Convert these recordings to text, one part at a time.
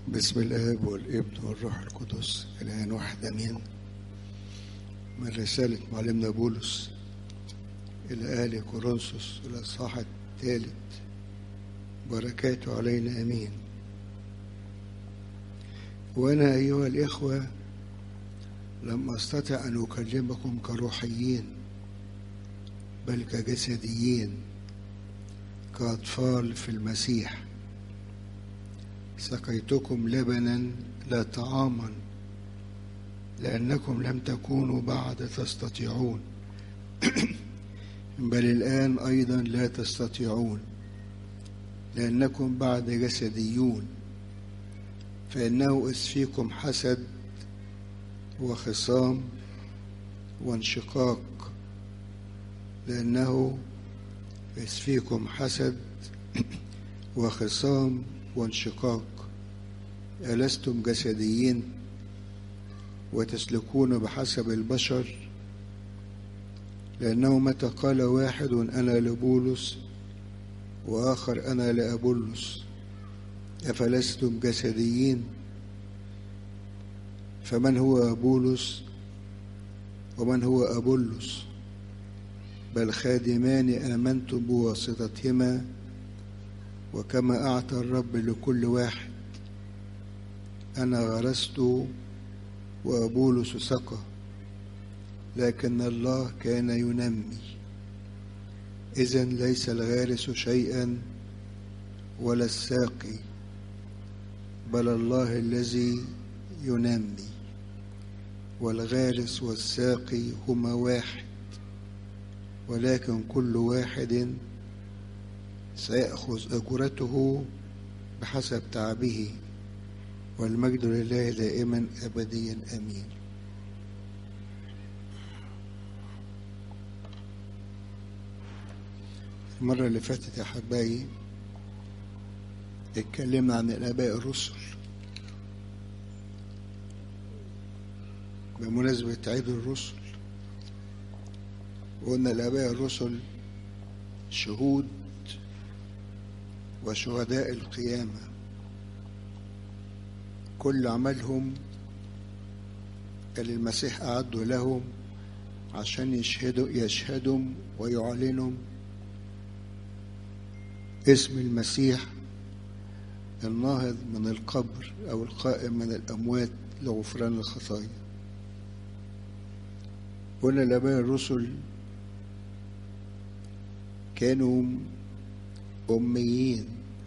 بسم الاب والابن والروح القدس الان واحد امين من رساله معلمنا بولس الى اهل كورنثوس الاصحاح الثالث بركاته علينا امين وانا ايها الاخوه لم استطع ان اكلمكم كروحيين بل كجسديين كاطفال في المسيح سقيتكم لبنا لا طعاما لأنكم لم تكونوا بعد تستطيعون بل الآن أيضا لا تستطيعون لأنكم بعد جسديون فإنه إذ فيكم حسد وخصام وانشقاق لأنه إذ فيكم حسد وخصام وانشقاق ألستم جسديين وتسلكون بحسب البشر لأنه متى قال واحد أنا لبولس وآخر أنا لأبولس أفلستم جسديين فمن هو بولس ومن هو أبولس بل خادمان آمنتم بواسطتهما وكما أعطى الرب لكل واحد أنا غرست وأبولس سقى لكن الله كان ينمي إذا ليس الغارس شيئا ولا الساقي بل الله الذي ينمي والغارس والساقي هما واحد ولكن كل واحد سيأخذ أجرته بحسب تعبه والمجد لله دائما أبديا أمين المرة اللي فاتت يا حبايبي اتكلمنا عن الآباء الرسل بمناسبة عيد الرسل وقلنا الآباء الرسل شهود وشهداء القيامة كل عملهم اللي المسيح أعده لهم عشان يشهدوا يشهدوا ويعلنوا اسم المسيح الناهض من القبر أو القائم من الأموات لغفران الخطايا قلنا الآباء الرسل كانوا أميين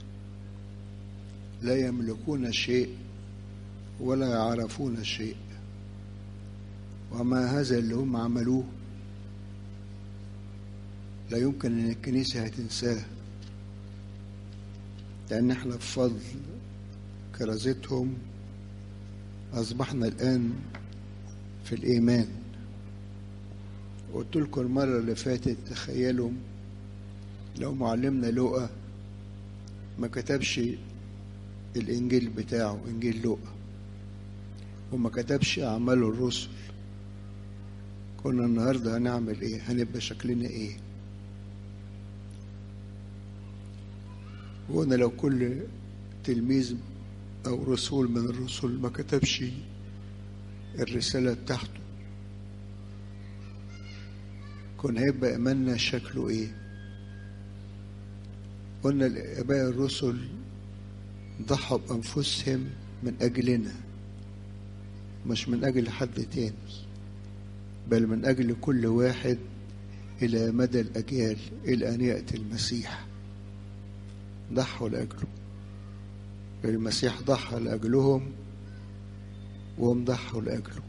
لا يملكون شيء ولا يعرفون شيء وما هذا اللي هم عملوه لا يمكن ان الكنيسه هتنساه لان احنا بفضل كرازتهم اصبحنا الان في الايمان قلت لكم المره اللي فاتت تخيلوا لو معلمنا لوقا ما كتبش الانجيل بتاعه انجيل لوقا وما كتبش اعمال الرسل كنا النهارده هنعمل ايه هنبقى شكلنا ايه وقلنا لو كل تلميذ او رسول من الرسل ما كتبش الرسالة بتاعته كان هيبقى ايماننا شكله ايه قلنا الآباء الرسل ضحوا بأنفسهم من أجلنا مش من أجل حد تاني بل من أجل كل واحد إلى مدى الأجيال إلى أن يأتي المسيح ضحوا لأجله المسيح ضحى لأجلهم وهم ضحوا لأجله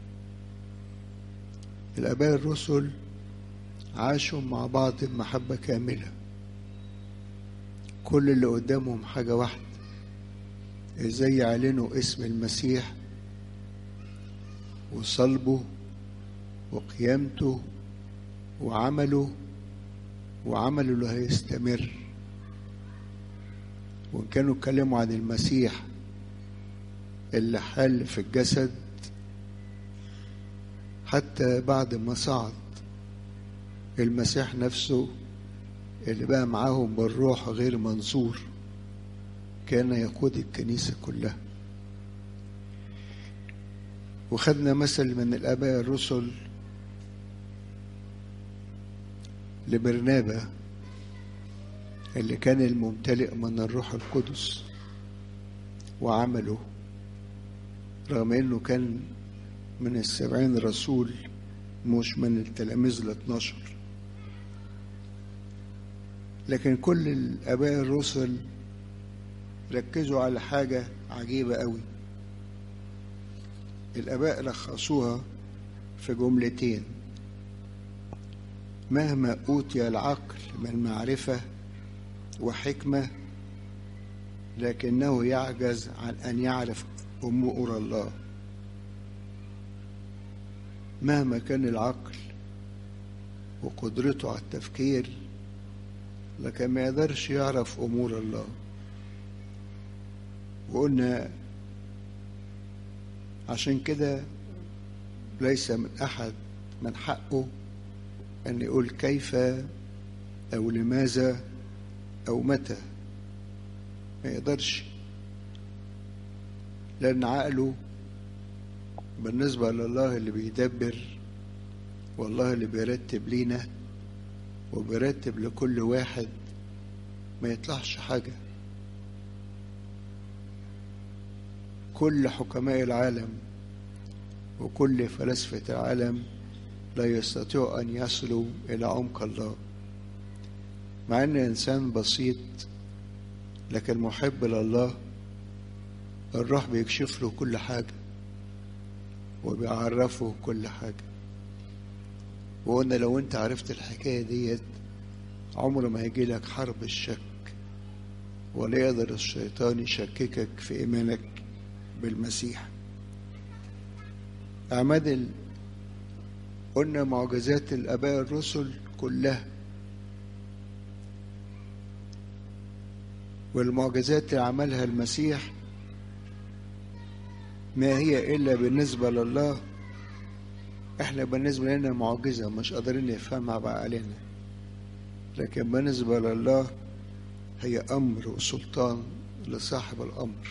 الآباء الرسل عاشوا مع بعض بمحبة كاملة كل اللي قدامهم حاجة واحدة ازاي يعلنوا اسم المسيح وصلبه وقيامته وعمله وعمله اللي هيستمر وان كانوا اتكلموا عن المسيح اللي حل في الجسد حتى بعد ما صعد المسيح نفسه اللي بقى معاهم بالروح غير منظور كان يقود الكنيسة كلها وخدنا مثل من الآباء الرسل لبرنابا اللي كان الممتلئ من الروح القدس وعمله رغم انه كان من السبعين رسول مش من التلاميذ الاثناشر لكن كل الاباء الرسل ركزوا على حاجة عجيبة قوي الاباء لخصوها في جملتين مهما اوتي العقل من معرفه وحكمه لكنه يعجز عن ان يعرف امور الله مهما كان العقل وقدرته على التفكير لكن ما يقدرش يعرف امور الله وقلنا عشان كده ليس من احد من حقه ان يقول كيف او لماذا او متى ما يقدرش لان عقله بالنسبه لله اللي بيدبر والله اللي بيرتب لينا وبيرتب لكل واحد ما يطلعش حاجه كل حكماء العالم وكل فلاسفة العالم لا يستطيعوا أن يصلوا إلى عمق الله مع أن إنسان بسيط لكن محب لله الروح بيكشف له كل حاجة وبيعرفه كل حاجة وقلنا لو أنت عرفت الحكاية ديت عمره ما هيجي لك حرب الشك ولا يقدر الشيطان يشككك في إيمانك بالمسيح أعماد ال... قلنا معجزات الآباء الرسل كلها والمعجزات اللي عملها المسيح ما هي إلا بالنسبة لله إحنا بالنسبة لنا معجزة مش قادرين نفهمها بعقلنا لكن بالنسبة لله هي أمر وسلطان لصاحب الأمر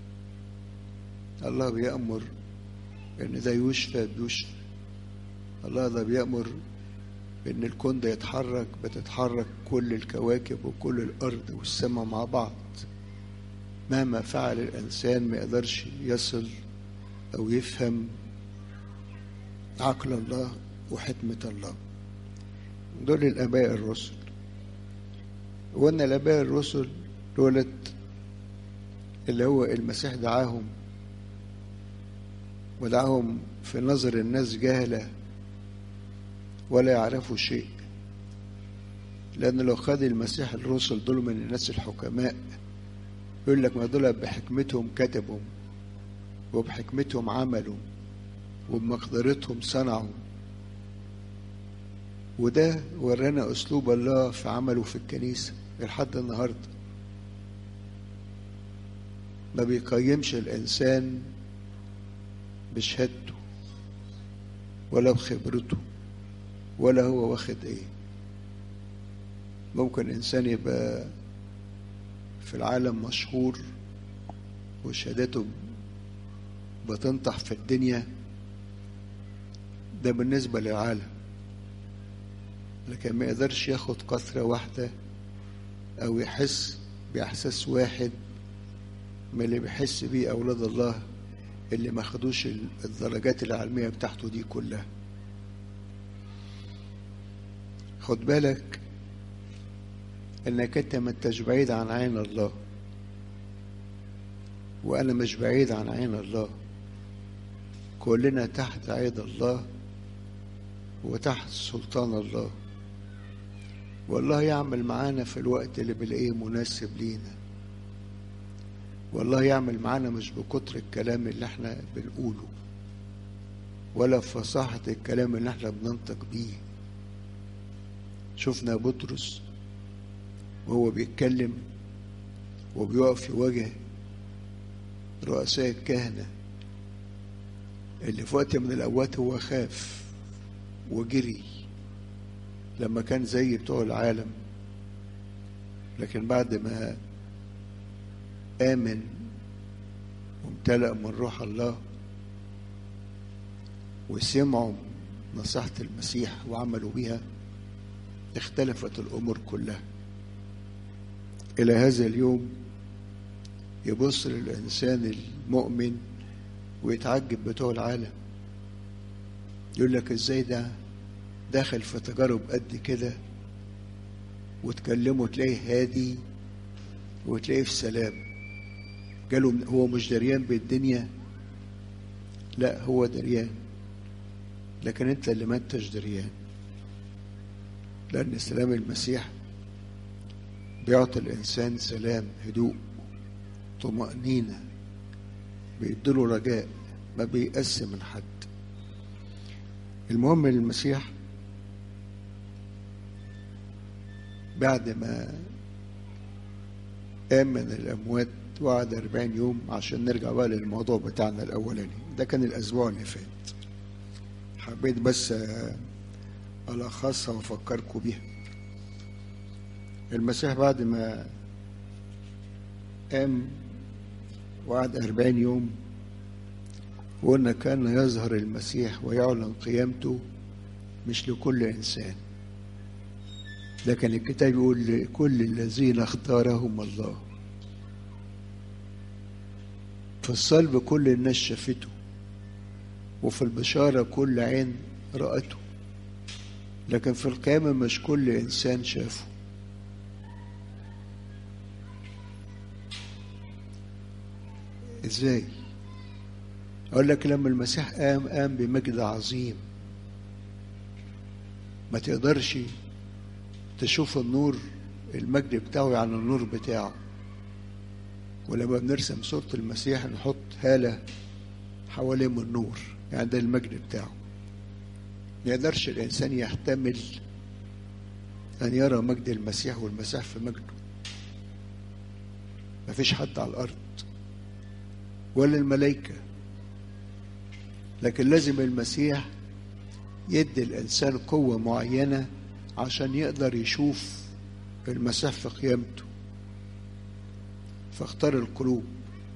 الله بيأمر إن ده يشفى بيشفى الله ده بيأمر إن الكون ده يتحرك بتتحرك كل الكواكب وكل الأرض والسماء مع بعض مهما فعل الإنسان ما يقدرش يصل أو يفهم عقل الله وحكمة الله دول الآباء الرسل وقلنا الآباء الرسل دولت اللي هو المسيح دعاهم ودعاهم في نظر الناس جهلة ولا يعرفوا شيء لأن لو خد المسيح الرسل دول من الناس الحكماء يقول لك ما دول بحكمتهم كتبوا وبحكمتهم عملوا وبمقدرتهم صنعوا وده ورانا أسلوب الله في عمله في الكنيسة لحد النهاردة ما بيقيمش الإنسان بشهادته ولا بخبرته ولا هو واخد ايه ممكن انسان يبقى في العالم مشهور وشهادته بتنطح في الدنيا ده بالنسبة للعالم لكن ما يقدرش ياخد قطرة واحدة أو يحس بإحساس واحد من اللي بيحس بيه أولاد الله اللي ما خدوش الدرجات العلمية بتاعته دي كلها خد بالك انك انت ما انتش بعيد عن عين الله وانا مش بعيد عن عين الله كلنا تحت عيد الله وتحت سلطان الله والله يعمل معانا في الوقت اللي بلاقيه مناسب لينا والله يعمل معانا مش بكتر الكلام اللي احنا بنقوله ولا بفصاحة الكلام اللي احنا بننطق بيه شفنا بطرس وهو بيتكلم وبيقف في وجه رؤساء الكهنة اللي في وقت من الأوقات هو خاف وجري لما كان زي بتوع العالم لكن بعد ما آمن وامتلأ من روح الله وسمعوا نصيحة المسيح وعملوا بها اختلفت الأمور كلها إلى هذا اليوم يبص للإنسان المؤمن ويتعجب بتوع العالم يقول لك ازاي ده داخل في تجارب قد كده وتكلمه تلاقيه هادي وتلاقيه في سلام قالوا هو مش دريان بالدنيا لا هو دريان لكن انت اللي ما انتش دريان لان سلام المسيح بيعطي الانسان سلام هدوء طمأنينة بيديله رجاء ما بيأس من حد المهم المسيح بعد ما قام من الأموات وقعد أربعين يوم عشان نرجع بقى للموضوع بتاعنا الأولاني ده كان الأسبوع اللي فات حبيت بس ألخصها وأفكركم بيها المسيح بعد ما قام وقعد أربعين يوم وقلنا كان يظهر المسيح ويعلن قيامته مش لكل إنسان لكن الكتاب يقول لكل الذين اختارهم الله في الصلب كل الناس شافته وفي البشارة كل عين رأته لكن في القيامة مش كل إنسان شافه إزاي؟ أقول لك لما المسيح قام قام بمجد عظيم ما تقدرش تشوف النور المجد بتاعه عن النور بتاعه ولما بنرسم صورة المسيح نحط هالة حواليه من النور يعني ده المجد بتاعه ما يقدرش الإنسان يحتمل أن يرى مجد المسيح والمسيح في مجده ما فيش حد على الأرض ولا الملائكة لكن لازم المسيح يدي الإنسان قوة معينة عشان يقدر يشوف المسيح في قيامته فاختار القلوب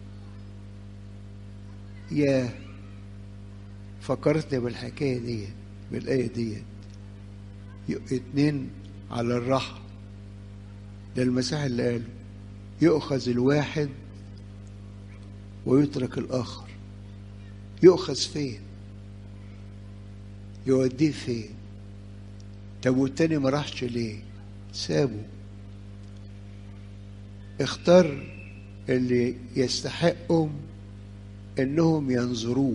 يا فكرتني بالحكاية دي بالآية دي اتنين على الراحة ده المسيح اللي قاله يؤخذ الواحد ويترك الآخر يؤخذ فين يوديه فين طب والتاني ما راحش ليه سابه اختار اللي يستحقهم انهم ينظروه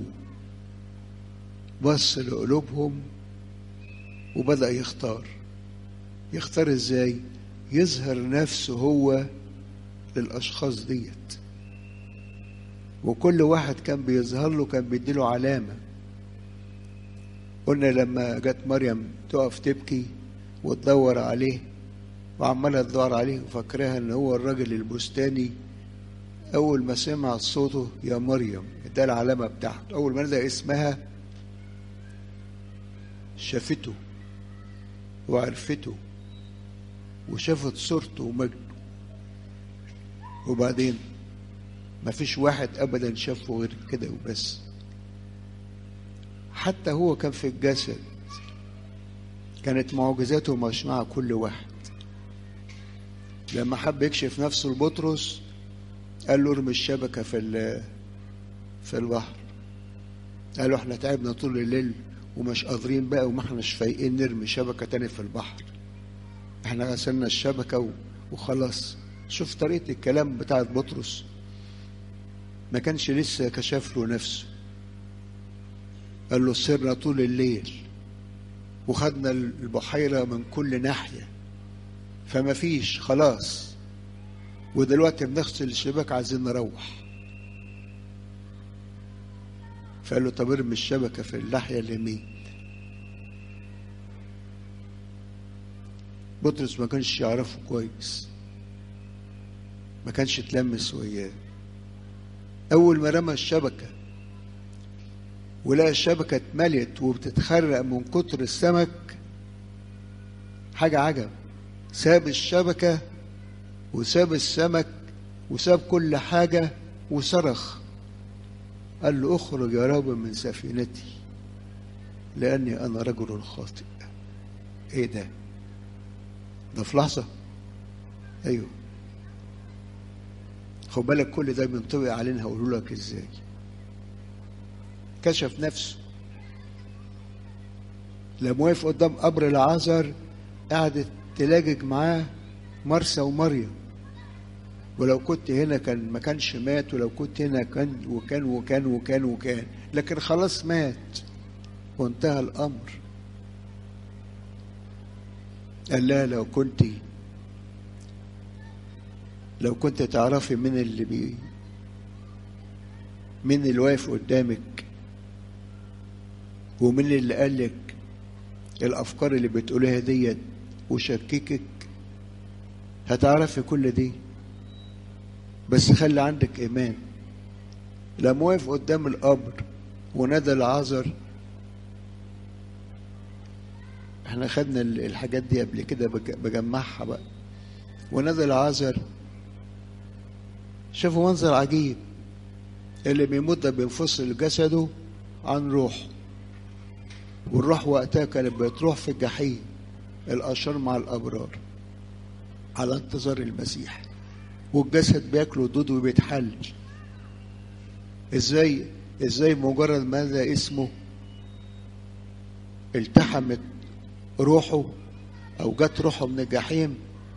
بص لقلوبهم وبدأ يختار يختار ازاي يظهر نفسه هو للأشخاص ديت وكل واحد كان بيظهر له كان بيديله علامة قلنا لما جت مريم تقف تبكي وتدور عليه وعمالة تدور عليه وفاكراها ان هو الراجل البستاني اول ما سمع صوته يا مريم ده العلامة بتاعته اول ما نادى اسمها شافته وعرفته وشافت صورته ومجده وبعدين ما فيش واحد ابدا شافه غير كده وبس حتى هو كان في الجسد كانت معجزاته مش مع كل واحد لما حب يكشف نفسه لبطرس قال له ارمي الشبكه في في البحر قال له احنا تعبنا طول الليل ومش قادرين بقى وما احناش فايقين نرمي شبكه تاني في البحر احنا غسلنا الشبكه وخلاص شوف طريقه الكلام بتاعت بطرس ما كانش لسه كشف له نفسه قال له سرنا طول الليل وخدنا البحيرة من كل ناحية فما فيش خلاص ودلوقتي بنغسل الشباك عايزين نروح فقال له طب ارمي الشبكة في الناحية اليمين بطرس ما كانش يعرفه كويس ما كانش تلمس وياه أول ما رمى الشبكة ولقى الشبكة اتملت وبتتخرق من كتر السمك حاجة عجب ساب الشبكة وساب السمك وساب كل حاجة وصرخ قال له اخرج يا رب من سفينتي لأني أنا رجل خاطئ إيه ده ده في لحظة أيوه خد بالك كل ده بينطبق علينا هقوله لك ازاي كشف نفسه لما وقف قدام قبر العازر قعدت تلاجج معاه مرسى ومريم ولو كنت هنا كان ما كانش مات ولو كنت هنا كان وكان وكان وكان وكان لكن خلاص مات وانتهى الامر قال لا لو كنت لو كنت تعرفي مين اللي بي مين اللي واقف قدامك ومين اللي قال لك الافكار اللي بتقولها ديت وشككك هتعرفي كل دي بس خلي عندك ايمان لما وقف قدام القبر ونادى العذر احنا خدنا الحاجات دي قبل كده بجمعها بقى ونادى العذر شافوا منظر عجيب اللي بيموت ده بينفصل جسده عن روحه والروح وقتها كانت بتروح في الجحيم الأشرار مع الأبرار على انتظار المسيح والجسد بياكله دود وبيتحل ازاي ازاي مجرد ماذا اسمه التحمت روحه او جت روحه من الجحيم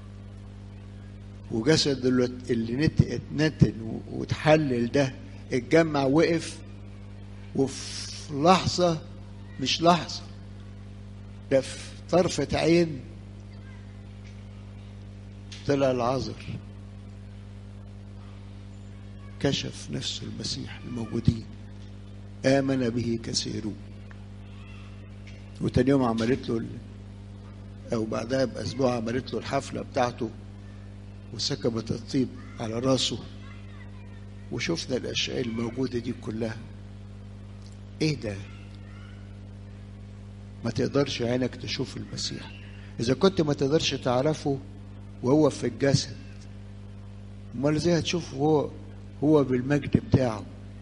وجسد اللي نت اتنتن واتحلل ده اتجمع وقف وفي لحظة مش لحظة ده في طرفة عين طلع العذر كشف نفسه المسيح الموجودين آمن به كثيرون وتاني يوم عملت له أو بعدها بأسبوع عملت له الحفلة بتاعته وسكبت الطيب على راسه وشفنا الأشياء الموجودة دي كلها إيه ده؟ ما تقدرش عينك تشوف المسيح إذا كنت ما تقدرش تعرفه وهو في الجسد امال ازاي هتشوفه هو هو بالمجد بتاعه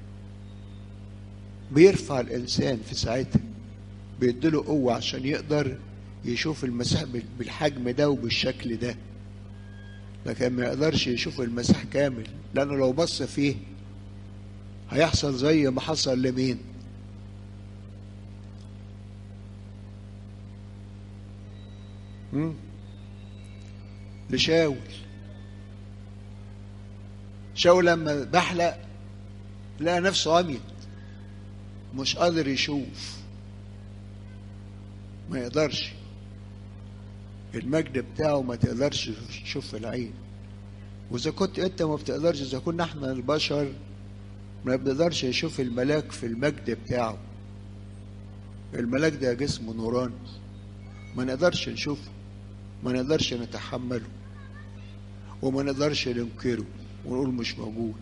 بيرفع الانسان في ساعتها بيديله قوه عشان يقدر يشوف المسيح بالحجم ده وبالشكل ده لكن ما يقدرش يشوف المسيح كامل لانه لو بص فيه هيحصل زي ما حصل لمين لشاول شاول لما بحلق لقى نفسه عميت مش قادر يشوف ما يقدرش المجد بتاعه ما تقدرش تشوف العين واذا كنت انت ما بتقدرش اذا كنا احنا البشر ما بنقدرش نشوف الملاك في المجد بتاعه الملاك ده جسم نوراني ما نقدرش نشوفه ما نقدرش نتحمله وما نقدرش ننكره ونقول مش موجود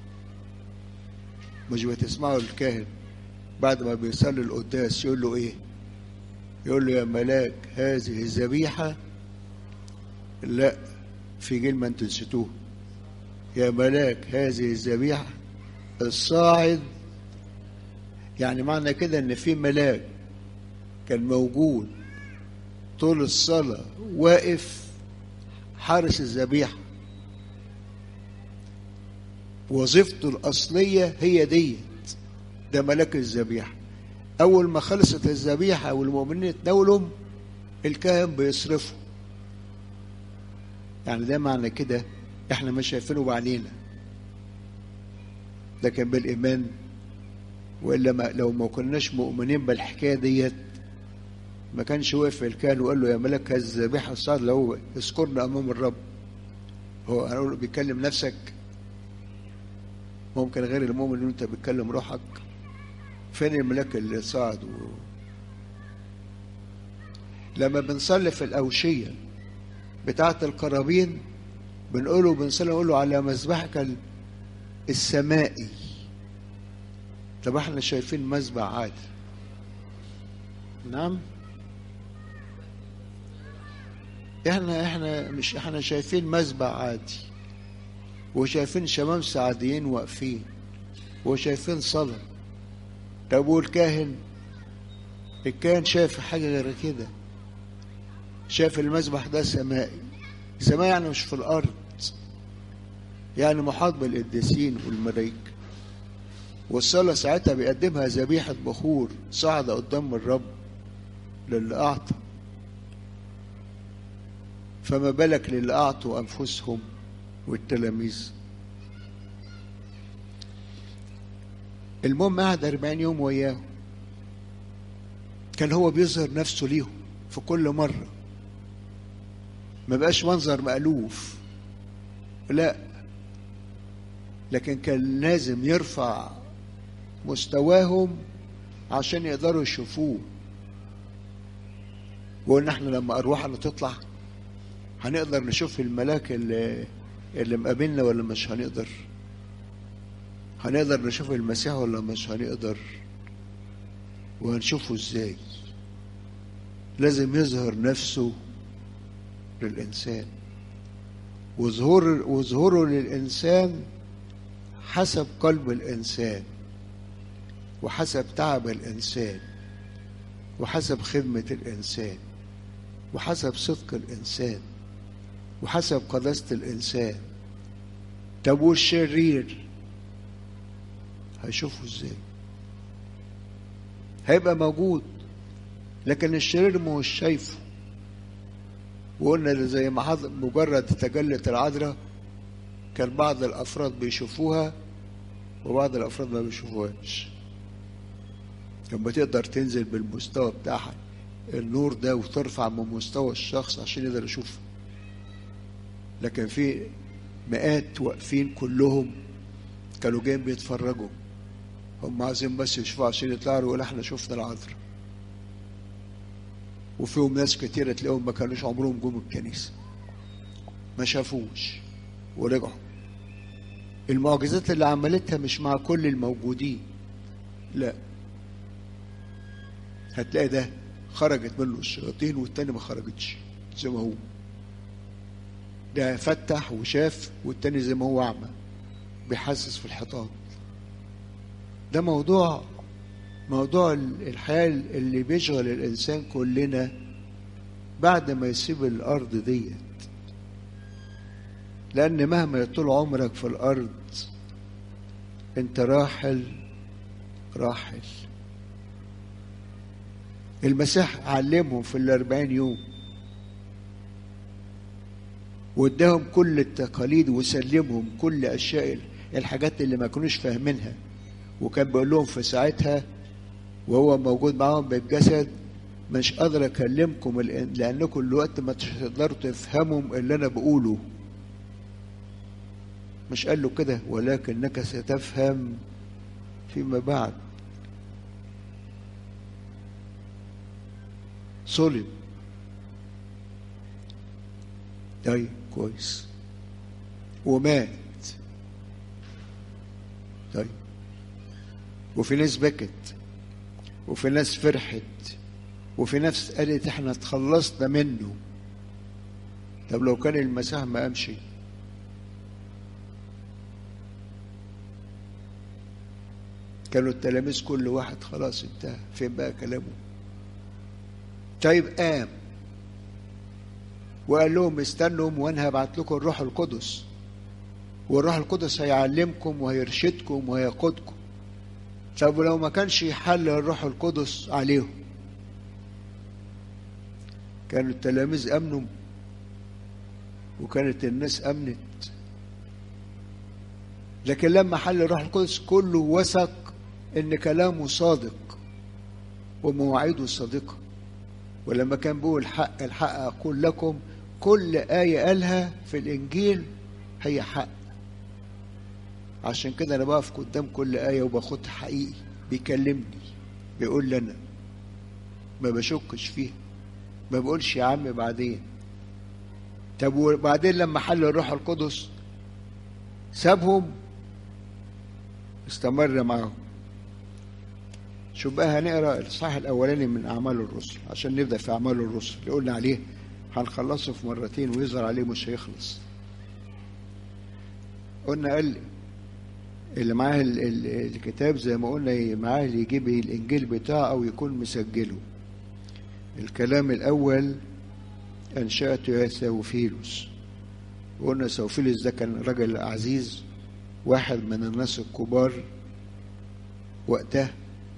مش بتسمعوا الكاهن بعد ما بيصلي القداس يقول له ايه يقول له يا ملاك هذه الذبيحة لا في جيل ما انتوا نسيتوه يا ملاك هذه الذبيحة الصاعد يعني معنى كده ان في ملاك كان موجود طول الصلاة واقف حارس الذبيحة وظيفته الأصلية هي ديت ده ملاك الذبيحة أول ما خلصت الذبيحة والمؤمنين يتناولوا الكاهن بيصرفه يعني ده معنى كده احنا مش شايفينه بعينينا لكن بالإيمان وإلا ما لو ما كناش مؤمنين بالحكاية ديت ما كانش وقف الكاهن وقال له يا ملك هذه الذبيحة الصعد لو اذكرنا أمام الرب هو أنا بيكلم نفسك ممكن غير المؤمن ان انت بتكلم روحك فين الملاك اللي صعد و... لما بنصلي في الأوشية بتاعة القرابين بنقوله بنصلي نقوله على مذبحك السمائي طب احنا شايفين مذبح عادي نعم احنا احنا مش احنا شايفين مذبح عادي وشايفين شمامسة عاديين واقفين وشايفين صلاة طب والكاهن الكاهن شاف حاجة غير كده شاف المذبح ده سمائي سمائي يعني مش في الأرض يعني محاط بالقديسين والملائكة والصلاة ساعتها بيقدمها ذبيحة بخور صعدة قدام الرب للي أعطى فما بالك للي أعطوا أنفسهم والتلاميذ المهم قعد 40 يوم وياهم كان هو بيظهر نفسه ليهم في كل مرة ما بقاش منظر مألوف لا لكن كان لازم يرفع مستواهم عشان يقدروا يشوفوه وقلنا احنا لما ارواحنا تطلع هنقدر نشوف الملاك اللي اللي مقابلنا ولا مش هنقدر هنقدر نشوف المسيح ولا مش هنقدر وهنشوفه ازاي لازم يظهر نفسه للإنسان وظهور وظهوره للإنسان حسب قلب الإنسان وحسب تعب الإنسان وحسب خدمة الإنسان وحسب صدق الإنسان وحسب قداسة الإنسان طب والشرير هيشوفه ازاي هيبقى موجود لكن الشرير مش شايفه وقلنا زي ما حضر مجرد تجلت العذراء كان بعض الافراد بيشوفوها وبعض الافراد ما بيشوفوهاش لما تقدر تنزل بالمستوى بتاعها النور ده وترفع من مستوى الشخص عشان يقدر يشوفه لكن في مئات واقفين كلهم كانوا جايين بيتفرجوا هم عايزين بس يشوفوا عشان يطلعوا يقولوا احنا شفنا العذراء وفيهم ناس كتيرة تلاقيهم ما كانوش عمرهم جم الكنيسة ما شافوش ورجعوا المعجزات اللي عملتها مش مع كل الموجودين لا هتلاقي ده خرجت منه الشياطين والتاني ما خرجتش زي ما هو ده فتح وشاف والتاني زي ما هو أعمى بيحسس في الحيطان ده موضوع موضوع الحياة اللي بيشغل الإنسان كلنا بعد ما يسيب الأرض ديت لأن مهما يطول عمرك في الأرض أنت راحل راحل المسيح علمهم في الأربعين يوم واداهم كل التقاليد وسلمهم كل أشياء الحاجات اللي ما كانوش فاهمينها وكان بيقول لهم في ساعتها وهو موجود معاهم بالجسد مش قادر اكلمكم لانكم الوقت ما تقدروا تفهموا اللي انا بقوله مش قال له كده ولكنك ستفهم فيما بعد صلب طيب كويس ومات طيب وفي ناس بكت وفي ناس فرحت وفي ناس قالت احنا اتخلصنا منه طب لو كان المسيح ما امشي كانوا التلاميذ كل واحد خلاص انتهى فين بقى كلامه طيب قام وقال لهم استنوا وانا هبعت لكم الروح القدس والروح القدس هيعلمكم وهيرشدكم وهيقودكم طب لو ما كانش يحل الروح القدس عليهم كانوا التلاميذ امنوا وكانت الناس امنت لكن لما حل الروح القدس كله وثق ان كلامه صادق ومواعيده صادقه ولما كان بيقول الحق الحق اقول لكم كل ايه قالها في الانجيل هي حق عشان كده انا بقف قدام كل ايه وباخدها حقيقي بيكلمني بيقول لي انا ما بشكش فيها ما بقولش يا عم بعدين طب وبعدين لما حل الروح القدس سابهم استمر معاهم شوف بقى هنقرا الصحيح الاولاني من اعمال الرسل عشان نبدا في اعمال الرسل اللي قلنا عليه هنخلصه في مرتين ويظهر عليه مش هيخلص قلنا قال اللي معاه الكتاب زي ما قلنا معاه اللي يجيب الانجيل بتاعه او يكون مسجله الكلام الأول أنشأته يا سوفيلوس وقلنا سوفيلوس ده كان راجل عزيز واحد من الناس الكبار وقتها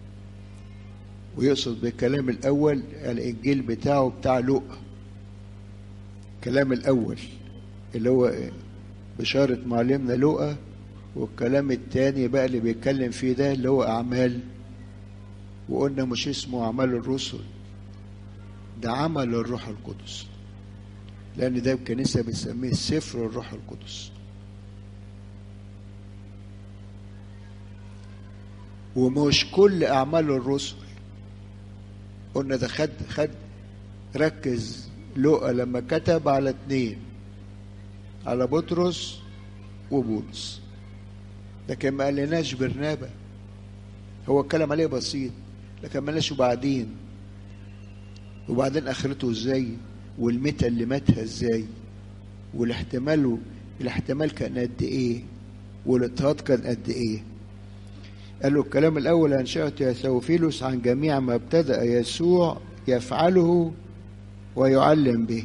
ويقصد بالكلام الأول الإنجيل بتاعه بتاع لوقا الكلام الأول اللي هو بشارة معلمنا لوقا والكلام التاني بقى اللي بيتكلم فيه ده اللي هو أعمال وقلنا مش اسمه أعمال الرسل ده عمل الروح القدس لأن ده الكنيسة بتسميه سفر الروح القدس ومش كل أعمال الرسل قلنا ده خد خد ركز لوقا لما كتب على اتنين على بطرس وبولس لكن ما قالناش برنابا هو اتكلم عليه بسيط لكن ما قالناش وبعدين وبعدين اخرته ازاي والمتى اللي ماتها ازاي والاحتمال الاحتمال كان قد ايه والاضطهاد كان قد ايه قال له الكلام الاول انشات يا سوفيلوس عن جميع ما ابتدا يسوع يفعله ويعلم به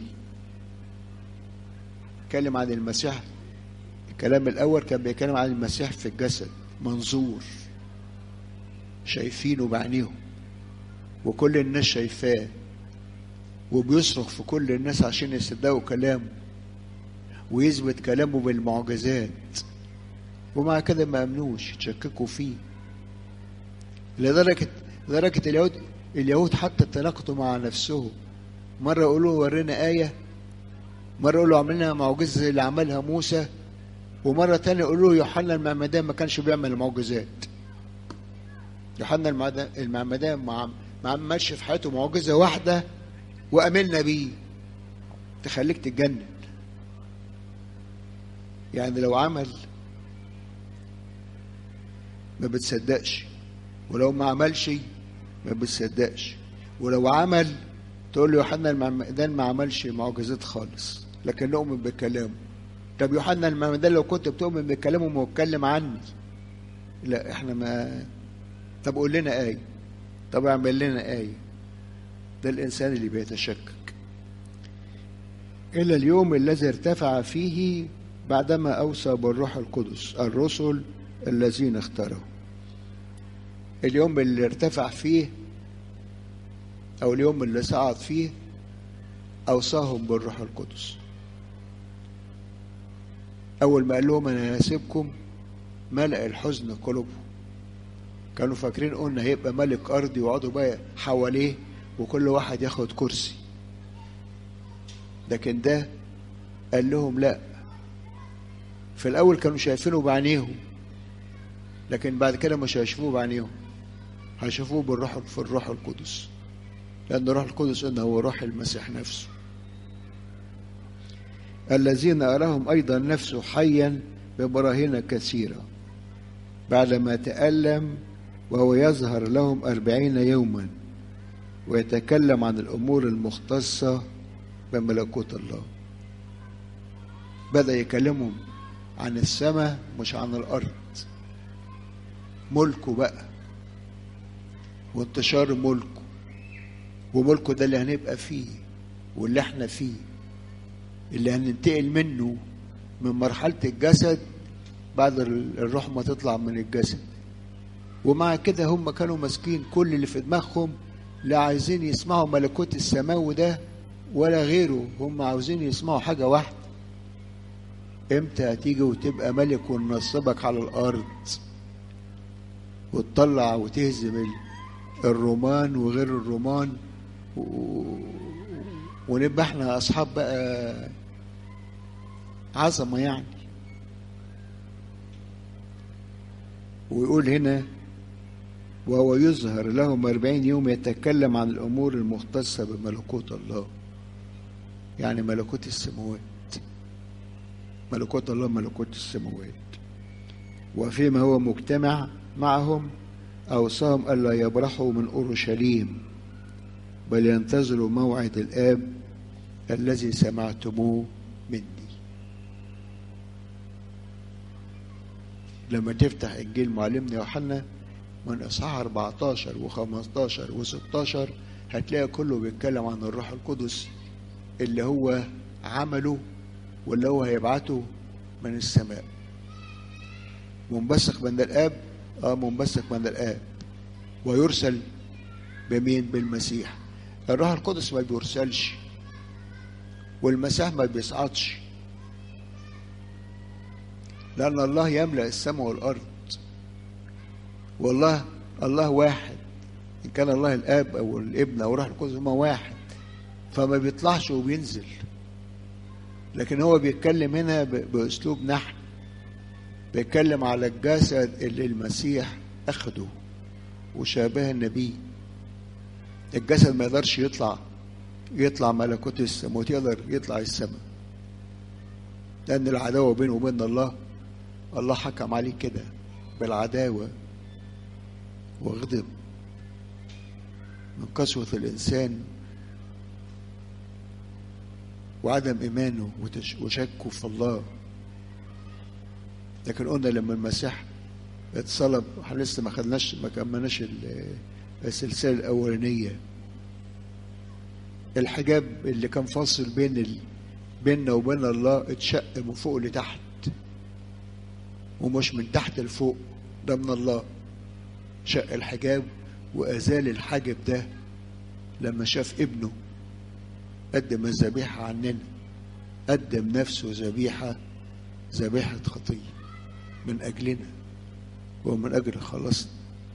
اتكلم عن المسيح الكلام الاول كان بيتكلم عن المسيح في الجسد منظور شايفينه بعينيهم وكل الناس شايفاه وبيصرخ في كل الناس عشان يصدقوا كلامه ويثبت كلامه بالمعجزات ومع كده ما امنوش تشككوا فيه لدرجة لدرجة اليهود اليهود حتى تناقضوا مع نفسهم مرة يقولوا ورينا آية مرة يقولوا عملنا معجزة زي اللي عملها موسى ومرة تانية يقولوا يوحنا المعمدان ما كانش بيعمل معجزات يوحنا المعمدان ما عملش في حياته معجزة واحدة وأملنا بيه تخليك تتجنن يعني لو عمل ما بتصدقش ولو ما عملش ما بتصدقش ولو عمل تقول له يوحنا المعمدان ما عملش معجزات خالص لكن نؤمن بكلامه طب يوحنا المعمدان لو كنت بتؤمن بكلامه ما اتكلم عني لا احنا ما طب قول لنا آية طب اعمل لنا آية ده الإنسان اللي بيتشكك إلى اليوم الذي ارتفع فيه بعدما أوصى بالروح القدس الرسل الذين اختاروا اليوم اللي ارتفع فيه أو اليوم اللي صعد فيه أوصاهم بالروح القدس أول ما قال لهم أنا هسيبكم ملأ الحزن قلوبهم كانوا فاكرين قلنا هيبقى ملك أرضي ويقعدوا بقى حواليه وكل واحد ياخد كرسي لكن ده قال لهم لا في الأول كانوا شايفينه بعينيهم لكن بعد كده مش هيشوفوه بعينيهم هيشوفوه بالروح في الروح القدس لأن الروح القدس إنه هو روح المسيح نفسه الذين أراهم أيضا نفسه حيا ببراهين كثيرة بعدما تألم وهو يظهر لهم أربعين يوما ويتكلم عن الأمور المختصة بملكوت الله بدأ يكلمهم عن السماء مش عن الأرض ملكه بقى وانتشار ملكه وملكه ده اللي هنبقى فيه واللي احنا فيه اللي هننتقل منه من مرحلة الجسد بعد الروح ما تطلع من الجسد ومع كده هم كانوا ماسكين كل اللي في دماغهم لا عايزين يسمعوا ملكوت السماوي ده ولا غيره هم عاوزين يسمعوا حاجة واحدة امتى هتيجي وتبقى ملك ونصبك على الارض وتطلع وتهزم الرومان وغير الرومان و... ونبقى احنا اصحاب بقى عظمه يعني ويقول هنا وهو يظهر لهم أربعين يوم يتكلم عن الأمور المختصة بملكوت الله يعني ملكوت السماوات ملكوت الله ملكوت السماوات وفيما هو مجتمع معهم أوصاهم ألا يبرحوا من أورشليم بل ينتظروا موعد الآب الذي سمعتموه مني لما تفتح إنجيل معلمنا يوحنا من إصحاح 14 و15 و16 هتلاقي كله بيتكلم عن الروح القدس اللي هو عمله واللي هو هيبعته من السماء منبثق من الآب اه منبثق من الآب ويرسل بمين بالمسيح الروح القدس ما بيرسلش والمسيح ما بيصعدش لأن الله يملأ السماء والأرض والله الله واحد إن كان الله الآب أو الابن أو الروح القدس هما واحد فما بيطلعش وبينزل لكن هو بيتكلم هنا بأسلوب نحن بيتكلم على الجسد اللي المسيح أخده وشابه النبي الجسد ما يقدرش يطلع يطلع ملكوت السماوات يقدر يطلع السماء لأن العداوة بينه وبين الله الله حكم عليه كده بالعداوة وغضب من قسوة الإنسان وعدم إيمانه وشكه في الله لكن قلنا لما المسيح اتصلب احنا لسه ما خدناش ما كملناش السلسله الاولانيه الحجاب اللي كان فاصل بين ال... بيننا وبين الله اتشق من فوق لتحت ومش من تحت لفوق ده من الله شق الحجاب وازال الحاجب ده لما شاف ابنه قدم الذبيحه عننا قدم نفسه ذبيحه ذبيحه خطيه من اجلنا ومن أجل خلصنا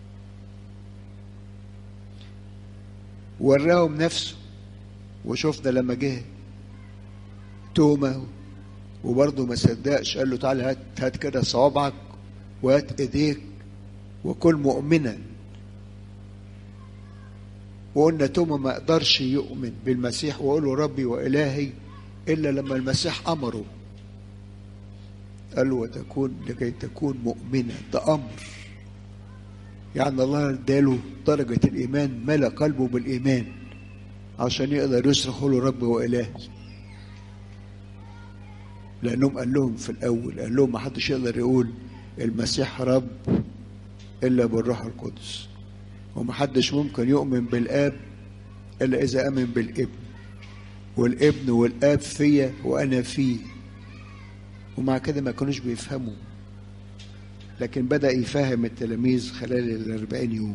وراهم نفسه وشفنا لما جه توما وبرضه ما صدقش قال له تعالى هات هات كده صوابعك وهات ايديك وكن مؤمنا وقلنا توما ما قدرش يؤمن بالمسيح ويقول له ربي والهي الا لما المسيح امره قال له وتكون لكي تكون مؤمنا ده امر يعني الله اداله درجة الإيمان ملأ قلبه بالإيمان عشان يقدر يصرخ له رب وإله لأنهم قال لهم في الأول قال لهم ما حدش يقدر يقول المسيح رب إلا بالروح القدس وما حدش ممكن يؤمن بالآب إلا إذا آمن بالابن والابن والآب فيا وأنا فيه ومع كده ما كانوش بيفهموا لكن بدأ يفهم التلاميذ خلال الأربعين يوم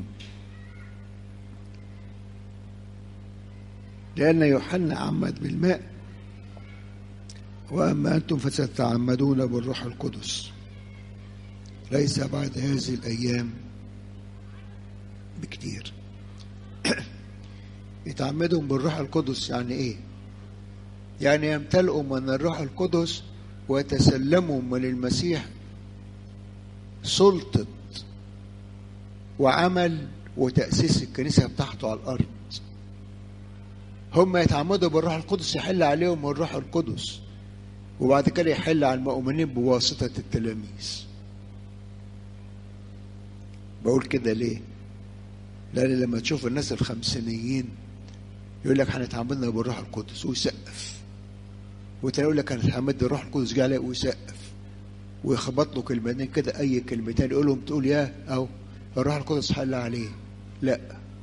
لأن يوحنا عمد بالماء وأما أنتم فستتعمدون بالروح القدس ليس بعد هذه الأيام بكتير يتعمدهم بالروح القدس يعني إيه؟ يعني يمتلئوا من الروح القدس ويتسلموا من المسيح سلطة وعمل وتأسيس الكنيسة بتاعته على الأرض هم يتعمدوا بالروح القدس يحل عليهم الروح القدس وبعد كده يحل على المؤمنين بواسطة التلاميذ بقول كده ليه لأن لما تشوف الناس الخمسينيين يقول لك هنتعاملنا بالروح القدس ويسقف وتلاقي يقول لك هنتعامل بالروح القدس جه عليه ويسقف ويخبط له كلمتين كده اي كلمتين يقول لهم تقول يا او الروح القدس حل عليه لا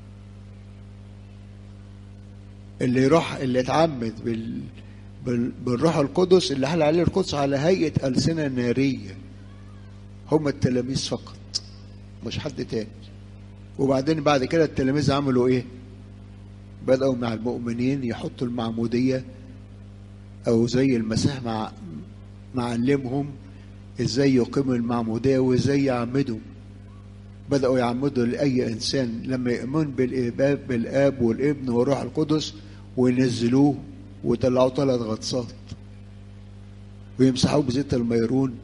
اللي يروح اللي اتعمد بال... بال... بالروح القدس اللي حل عليه القدس على هيئة ألسنة نارية هم التلاميذ فقط مش حد تاني وبعدين بعد كده التلاميذ عملوا ايه بدأوا مع المؤمنين يحطوا المعمودية أو زي المسيح مع معلمهم ازاي يقيموا المعمودية وازاي يعمدوا بدأوا يعمدوا لأي إنسان لما يؤمن بالإباب بالآب والابن والروح القدس وينزلوه ويطلعوا ثلاث غطسات ويمسحوه بزيت الميرون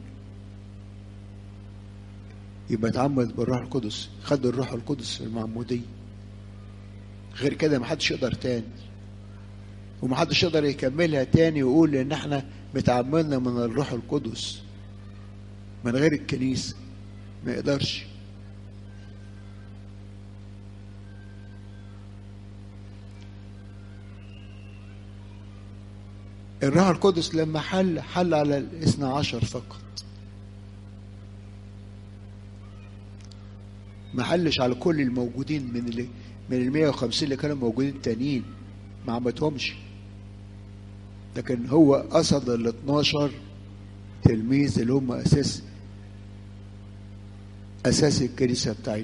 يبقى اتعمد بالروح القدس خد الروح القدس في المعمودية غير كده محدش يقدر تاني ومحدش يقدر يكملها تاني ويقول ان احنا متعمدنا من الروح القدس من غير الكنيسة ما يقدرش الروح القدس لما حل حل على الاثنى عشر فقط ما حلش على كل الموجودين من اللي من ال 150 اللي كانوا موجودين تانيين ما عمتهمش لكن هو قصد ال 12 تلميذ اللي هم اساس اساس الكنيسه بتاعتنا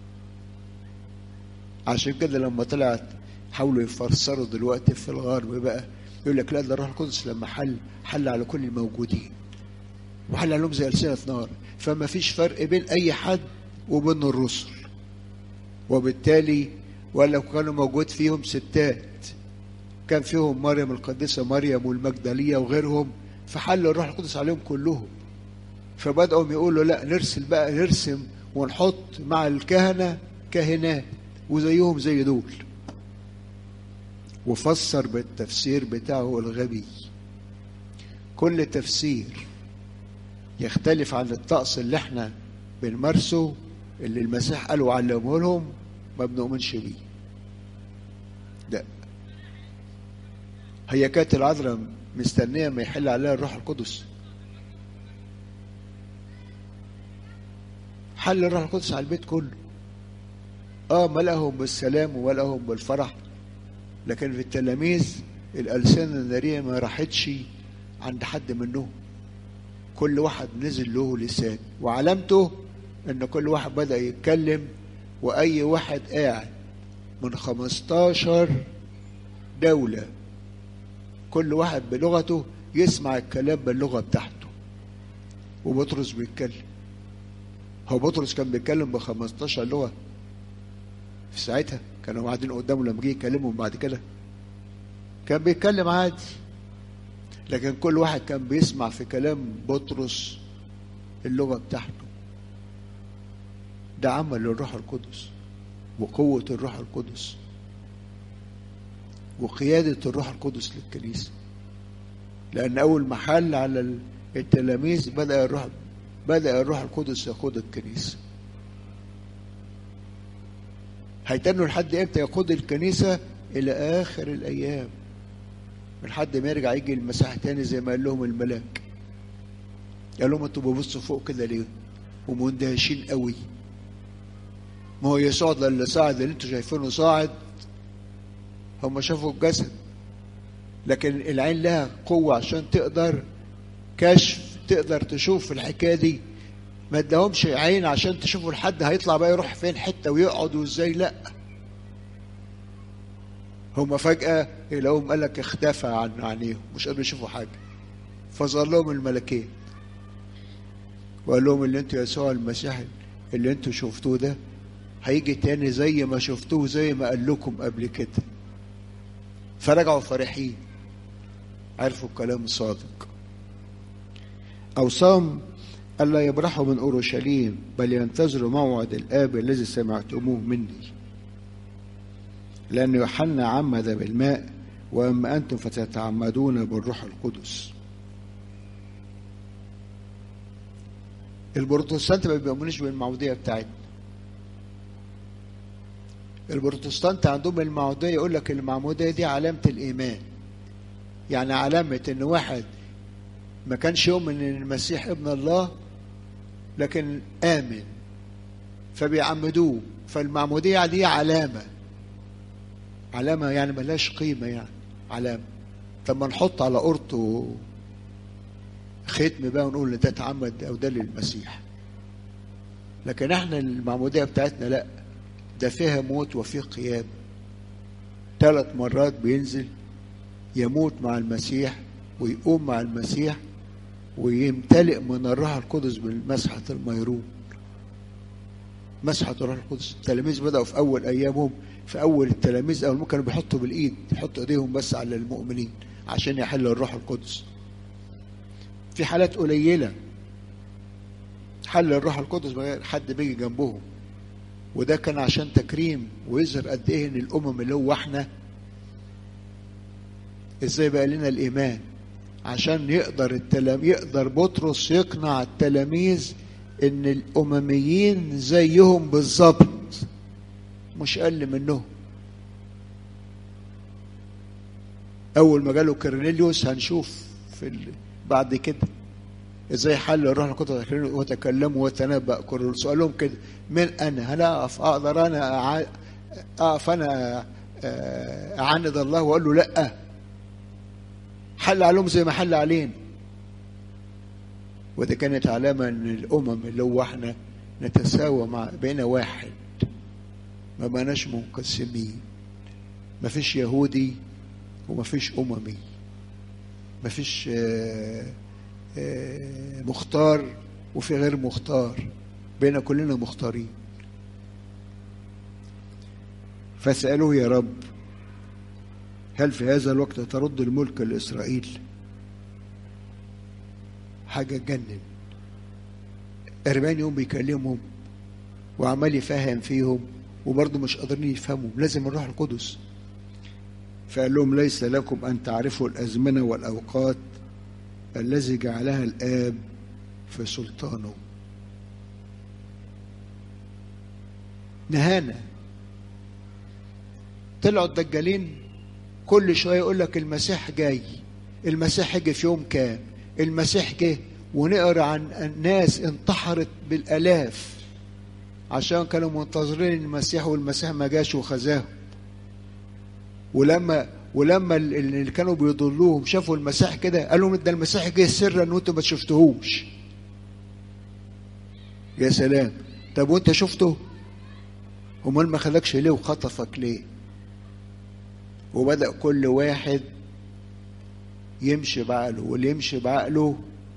عشان كده لما طلعت حاولوا يفسروا دلوقتي في الغرب بقى يقول لك لا ده الروح القدس لما حل حل على كل الموجودين وحل عليهم زي ألسنة نار فما فيش فرق بين أي حد وبين الرسل وبالتالي ولو كانوا موجود فيهم ستات كان فيهم مريم القديسة مريم والمجدلية وغيرهم فحل الروح القدس عليهم كلهم فبدأوا يقولوا لا نرسل بقى نرسم ونحط مع الكهنة كاهنات وزيهم زي دول وفسر بالتفسير بتاعه الغبي كل تفسير يختلف عن الطقس اللي احنا بنمارسه اللي المسيح قال وعلمه لهم ما بنؤمنش بيه لا هي كانت العذراء مستنيه ما يحل عليها الروح القدس حل الروح القدس على البيت كله اه ملأهم بالسلام وملأهم بالفرح لكن في التلاميذ الألسنة النارية ما راحتش عند حد منهم كل واحد نزل له لسان وعلامته ان كل واحد بدأ يتكلم واي واحد قاعد من 15 دولة كل واحد بلغته يسمع الكلام باللغة بتاعته وبطرس بيتكلم هو بطرس كان بيتكلم ب 15 لغة في ساعتها كانوا قاعدين قدامه لما جه يكلمهم بعد كده كان بيتكلم عادي لكن كل واحد كان بيسمع في كلام بطرس اللغة بتاعته ده عمل الروح القدس وقوة الروح القدس وقيادة الروح القدس للكنيسة لأن أول ما حل على التلاميذ بدأ الروح بدأ الروح القدس يقود الكنيسة هيتنوا لحد امتى يقود الكنيسة إلى آخر الأيام لحد ما يرجع يجي المسيح تاني زي ما قال لهم الملاك قال لهم انتوا ببصوا فوق كده ليه ومندهشين قوي ما هو يسوع ده اللي صاعد اللي انتوا شايفينه صاعد هم شافوا الجسد لكن العين لها قوة عشان تقدر كشف تقدر تشوف الحكاية دي ما ادهمش عين عشان تشوفوا الحد هيطلع بقى يروح فين حتة ويقعد وازاي لا هم فجأة لهم قال لك اختفى عن عينيهم مش قادروا يشوفوا حاجة فظهر لهم الملكين وقال لهم اللي انتوا يسوع المسيح اللي انتوا شفتوه ده هيجي تاني زي ما شفتوه زي ما قال لكم قبل كده فرجعوا فرحين عرفوا الكلام صادق أوصام ألا يبرحوا من أورشليم بل ينتظروا موعد الآب الذي سمعتموه مني لأن يوحنا عمد بالماء وأما أنتم فتتعمدون بالروح القدس البروتستانت ما بيؤمنوش بالمعمودية بتاعتنا البروتستانت عندهم المعمودية يقول لك المعمودية دي علامة الإيمان يعني علامة إن واحد ما كانش يؤمن إن المسيح ابن الله لكن آمن فبيعمدوه فالمعمودية دي علامة علامة يعني ملهاش قيمة يعني علامة طب ما نحط على قرطه ختم بقى ونقول ده اتعمد أو ده للمسيح لكن احنا المعمودية بتاعتنا لا ده فيها موت وفيه قيام ثلاث مرات بينزل يموت مع المسيح ويقوم مع المسيح ويمتلئ من الروح القدس بالمسحة الميرون مسحة الروح القدس التلاميذ بدأوا في أول أيامهم في أول التلاميذ أول ما كانوا بيحطوا بالإيد يحطوا إيديهم بس على المؤمنين عشان يحل الروح القدس في حالات قليلة حل الروح القدس من حد بيجي جنبهم وده كان عشان تكريم ويظهر قد ايه ان الامم اللي هو احنا ازاي بقى لنا الايمان عشان يقدر التلام يقدر بطرس يقنع التلاميذ ان الامميين زيهم بالظبط مش اقل منهم اول ما جاله كرنيليوس هنشوف في ال... بعد كده ازاي حل الروح القدس وتكلموا وتنبأ كل سؤالهم كده من انا هل اقف اقدر انا اقف انا اعاند الله واقول له لا حل عليهم زي ما حل علينا وده كانت علامة ان الامم اللي هو احنا نتساوى مع بين واحد ما بقناش منقسمين ما فيش يهودي وما فيش اممي ما فيش مختار وفي غير مختار بين كلنا مختارين فسألوه يا رب هل في هذا الوقت ترد الملك لإسرائيل حاجة تجنن أربعين يوم بيكلمهم وعمال يفهم فيهم وبرضه مش قادرين يفهموا لازم الروح القدس فقال لهم ليس لكم أن تعرفوا الأزمنة والأوقات الذي جعلها الآب في سلطانه نهانا طلعوا الدجالين كل شوية يقول لك المسيح جاي المسيح جه في يوم كام المسيح جه ونقرا عن ناس انتحرت بالالاف عشان كانوا منتظرين المسيح والمسيح ما جاش وخزاهم ولما ولما اللي كانوا بيضلوهم شافوا المسيح كده قالوا لهم ده المسيح جه سرا وانتوا ما شفتهوش يا سلام طب وانت شفته امال ما خلكش ليه وخطفك ليه وبدأ كل واحد يمشي بعقله واللي يمشي بعقله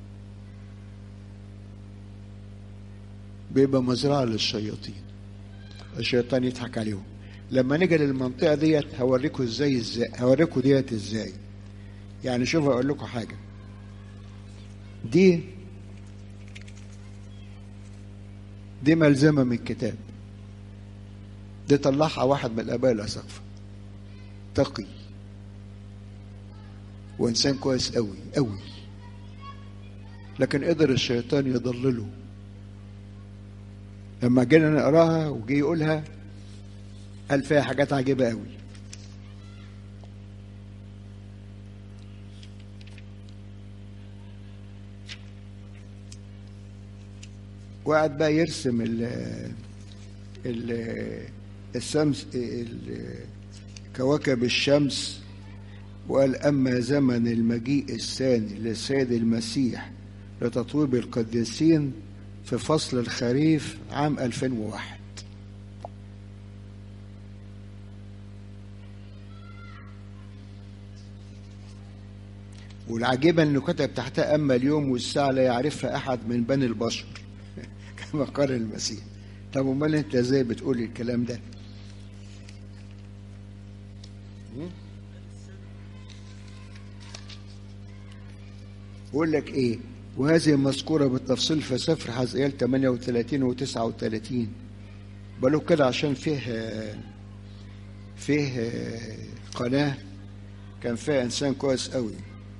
بيبقى مزرعة للشياطين الشيطان يضحك عليهم لما نيجي للمنطقة ديت هوريكم ازاي ازاي هوريكم ديت ازاي يعني شوفوا اقول لكم حاجة دي دي ملزمة من الكتاب دي طلعها واحد من الآباء الأساقفة تقي وإنسان كويس قوي قوي لكن قدر الشيطان يضلله لما جينا نقراها وجي يقولها قال فيها حاجات عجيبة قوي وقعد بقى يرسم ال ال الشمس كواكب الشمس وقال أما زمن المجيء الثاني للسيد المسيح لتطويب القديسين في فصل الخريف عام 2001 والعجيبة أنه كتب تحتها أما اليوم والساعة لا يعرفها أحد من بني البشر كما قال المسيح طب امال انت ازاي بتقول الكلام ده بقول لك ايه وهذه مذكورة بالتفصيل في سفر حزقيال 38 و 39 بقولوا كده عشان فيه فيه قناة كان فيها إنسان كويس قوي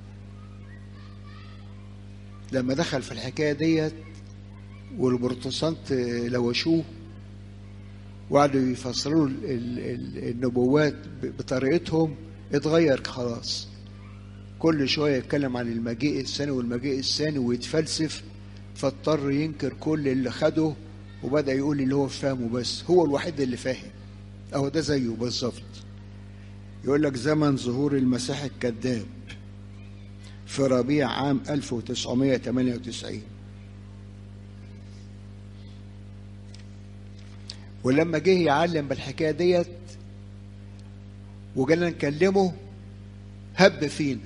لما دخل في الحكاية ديت والبروتستانت لوشوه وقعدوا يفسروا النبوات بطريقتهم اتغير خلاص كل شويه يتكلم عن المجيء الثاني والمجيء الثاني ويتفلسف فاضطر ينكر كل اللي خده وبدا يقول اللي هو فاهمه بس هو الوحيد اللي فاهم اهو ده زيه بالظبط يقول لك زمن ظهور المسيح الكذاب في ربيع عام 1998 ولما جه يعلم بالحكايه ديت وجينا نكلمه هب فينا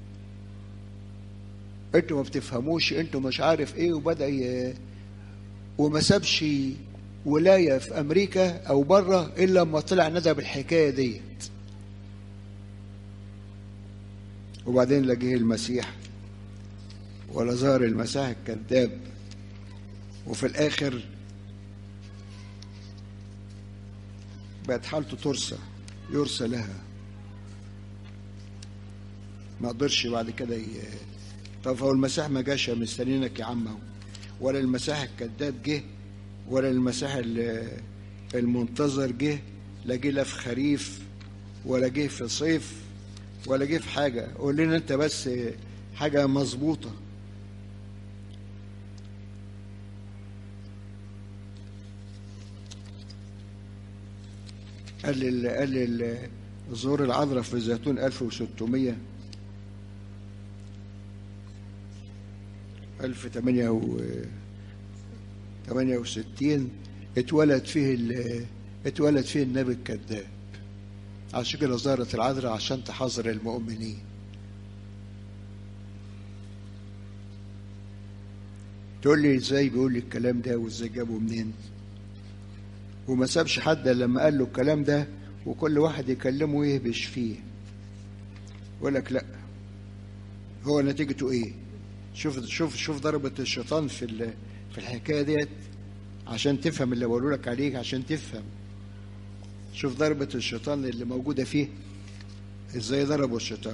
انتوا ما بتفهموش انتوا مش عارف ايه وبدا ي... وما سابش ولايه في امريكا او بره الا لما طلع ندى بالحكايه ديت وبعدين لا جه المسيح ولا ظهر المسيح الكذاب وفي الاخر بقت حالته ترسى يرسى لها ما قدرش بعد كده ي... طب هو المسيح ما جاش مستنينك يا عم ولا المسيح الكذاب جه ولا المسيح المنتظر جه لا جه لا في خريف ولا جه في صيف ولا جه في حاجة قول لنا انت بس حاجة مظبوطة قال ال قال ال زور العذراء في الزيتون 1600 1068 اتولد فيه ال- اتولد فيه النبي الكذاب عشان كده ظهرت العذراء عشان تحذر المؤمنين تقول لي ازاي بيقول لي الكلام ده وازاي جابه منين وما سابش حد إلا لما قال له الكلام ده وكل واحد يكلمه يهبش فيه يقول لك لا هو نتيجته ايه شوف شوف شوف ضربة الشيطان في ال- في الحكايه ديت عشان تفهم اللي بقوله لك عليه عشان تفهم شوف ضربة الشيطان اللي موجودة فيه ازاي ضربوا الشيطان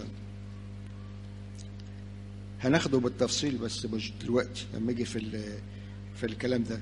هناخده بالتفصيل بس مش دلوقتي لما اجي في ال- في الكلام ده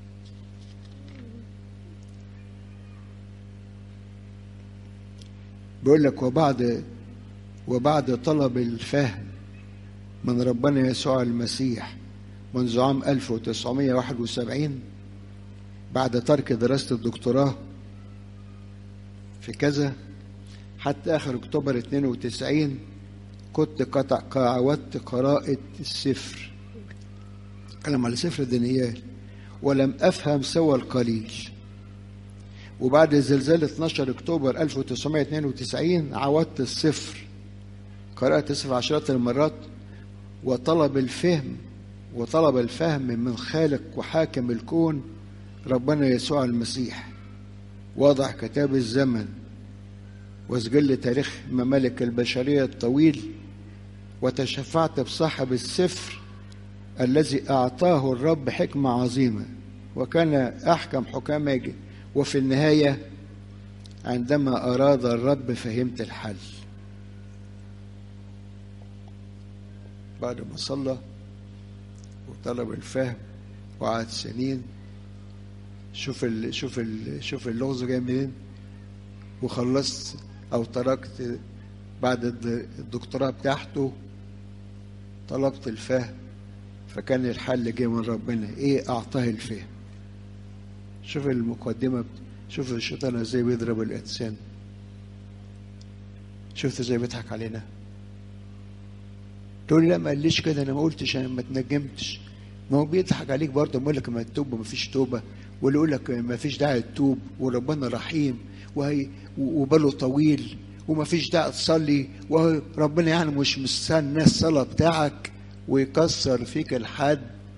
بيقول لك وبعد وبعد طلب الفهم من ربنا يسوع المسيح منذ عام 1971 بعد ترك دراسة الدكتوراه في كذا حتى آخر أكتوبر 92 كنت قطع قعودت قراءة السفر كلام على سفر دانيال ولم أفهم سوى القليل وبعد زلزال 12 أكتوبر 1992 عودت السفر قرأت السفر عشرات المرات وطلب الفهم وطلب الفهم من خالق وحاكم الكون ربنا يسوع المسيح وضع كتاب الزمن وسجل تاريخ ممالك البشرية الطويل وتشفعت بصاحب السفر الذي أعطاه الرب حكمة عظيمة وكان أحكم حكامه وفي النهاية عندما أراد الرب فهمت الحل بعد ما صلى وطلب الفهم وقعد سنين شوف ال شوف ال شوف اللغز جاي منين وخلصت او تركت بعد الد- الدكتوراه بتاعته طلبت الفهم فكان الحل جه من ربنا ايه اعطاه الفهم شوف المقدمه بت- شوف الشيطان ازاي بيضرب الانسان شفت ازاي بيضحك علينا تقول لي لا ما قاليش كده انا ما قلتش انا ما تنجمتش ما هو بيضحك عليك برضه بيقول لك ما تتوب ما فيش توبه واللي يقول لك ما فيش داعي تتوب وربنا رحيم وهي وباله طويل وما فيش داعي تصلي وربنا يعني مش مستنى الصلاه بتاعك ويكسر فيك الحد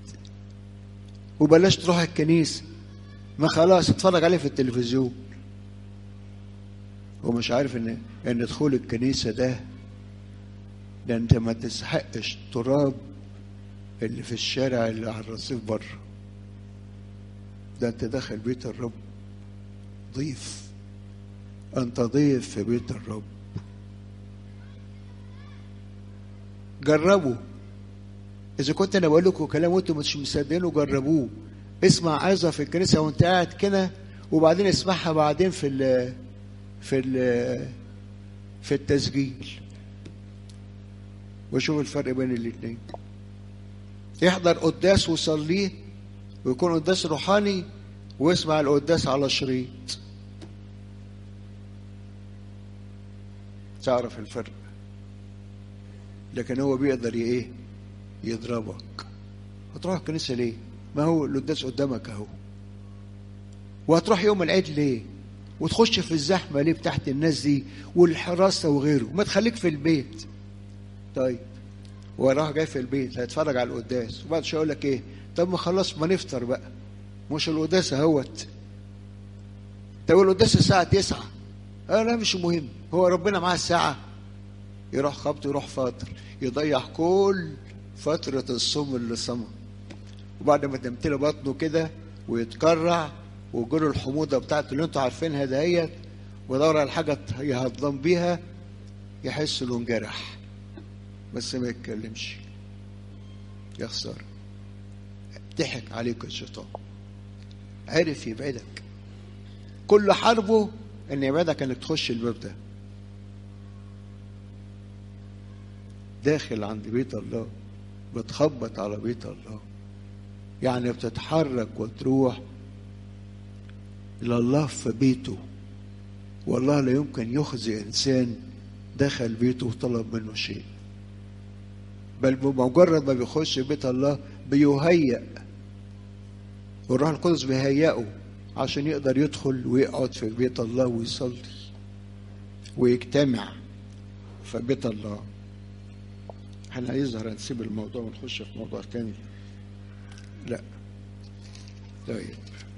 وبلاش تروح الكنيسه ما خلاص اتفرج عليه في التلفزيون ومش عارف ان ان دخول الكنيسه ده ده انت ما تستحقش التراب اللي في الشارع اللي على الرصيف بره ده انت داخل بيت الرب ضيف انت ضيف في بيت الرب جربوا اذا كنت انا بقول لكم كلام وانتم مش مصدقينه جربوه اسمع عظه في الكنيسه وانت قاعد كده وبعدين اسمعها بعدين في ال في ال في التسجيل وشوف الفرق بين الاثنين يحضر قداس ويصليه ويكون قداس روحاني ويسمع القداس على شريط تعرف الفرق لكن هو بيقدر ايه يضربك هتروح الكنيسه ليه ما هو القداس قدامك اهو وهتروح يوم العيد ليه وتخش في الزحمه ليه بتاعت الناس دي والحراسه وغيره ما تخليك في البيت طيب وراح جاي في البيت هيتفرج على القداس وبعد شويه يقول لك ايه طب ما خلاص ما نفطر بقى مش القداس اهوت طب القداس الساعه 9 اه لا مش مهم هو ربنا معاه الساعه يروح خبط يروح فاطر يضيع كل فترة الصوم اللي صامها وبعد ما تمتلي بطنه كده ويتكرع ويجيله الحموضة بتاعته اللي انتوا عارفينها دهيت ويدور على حاجة يهضم بيها يحس انه انجرح بس ما يتكلمش يا خسارة ضحك عليك الشيطان عرف يبعدك كل حربه ان يبعدك انك تخش الباب ده داخل عند بيت الله بتخبط على بيت الله يعني بتتحرك وتروح إلى الله في بيته والله لا يمكن يخزي إنسان دخل بيته وطلب منه شيء بل بمجرد ما بيخش بيت الله بيهيأ والروح القدس بيهيئه عشان يقدر يدخل ويقعد في بيت الله ويصلي ويجتمع في بيت الله احنا هيظهر نسيب الموضوع ونخش في موضوع تاني لا طيب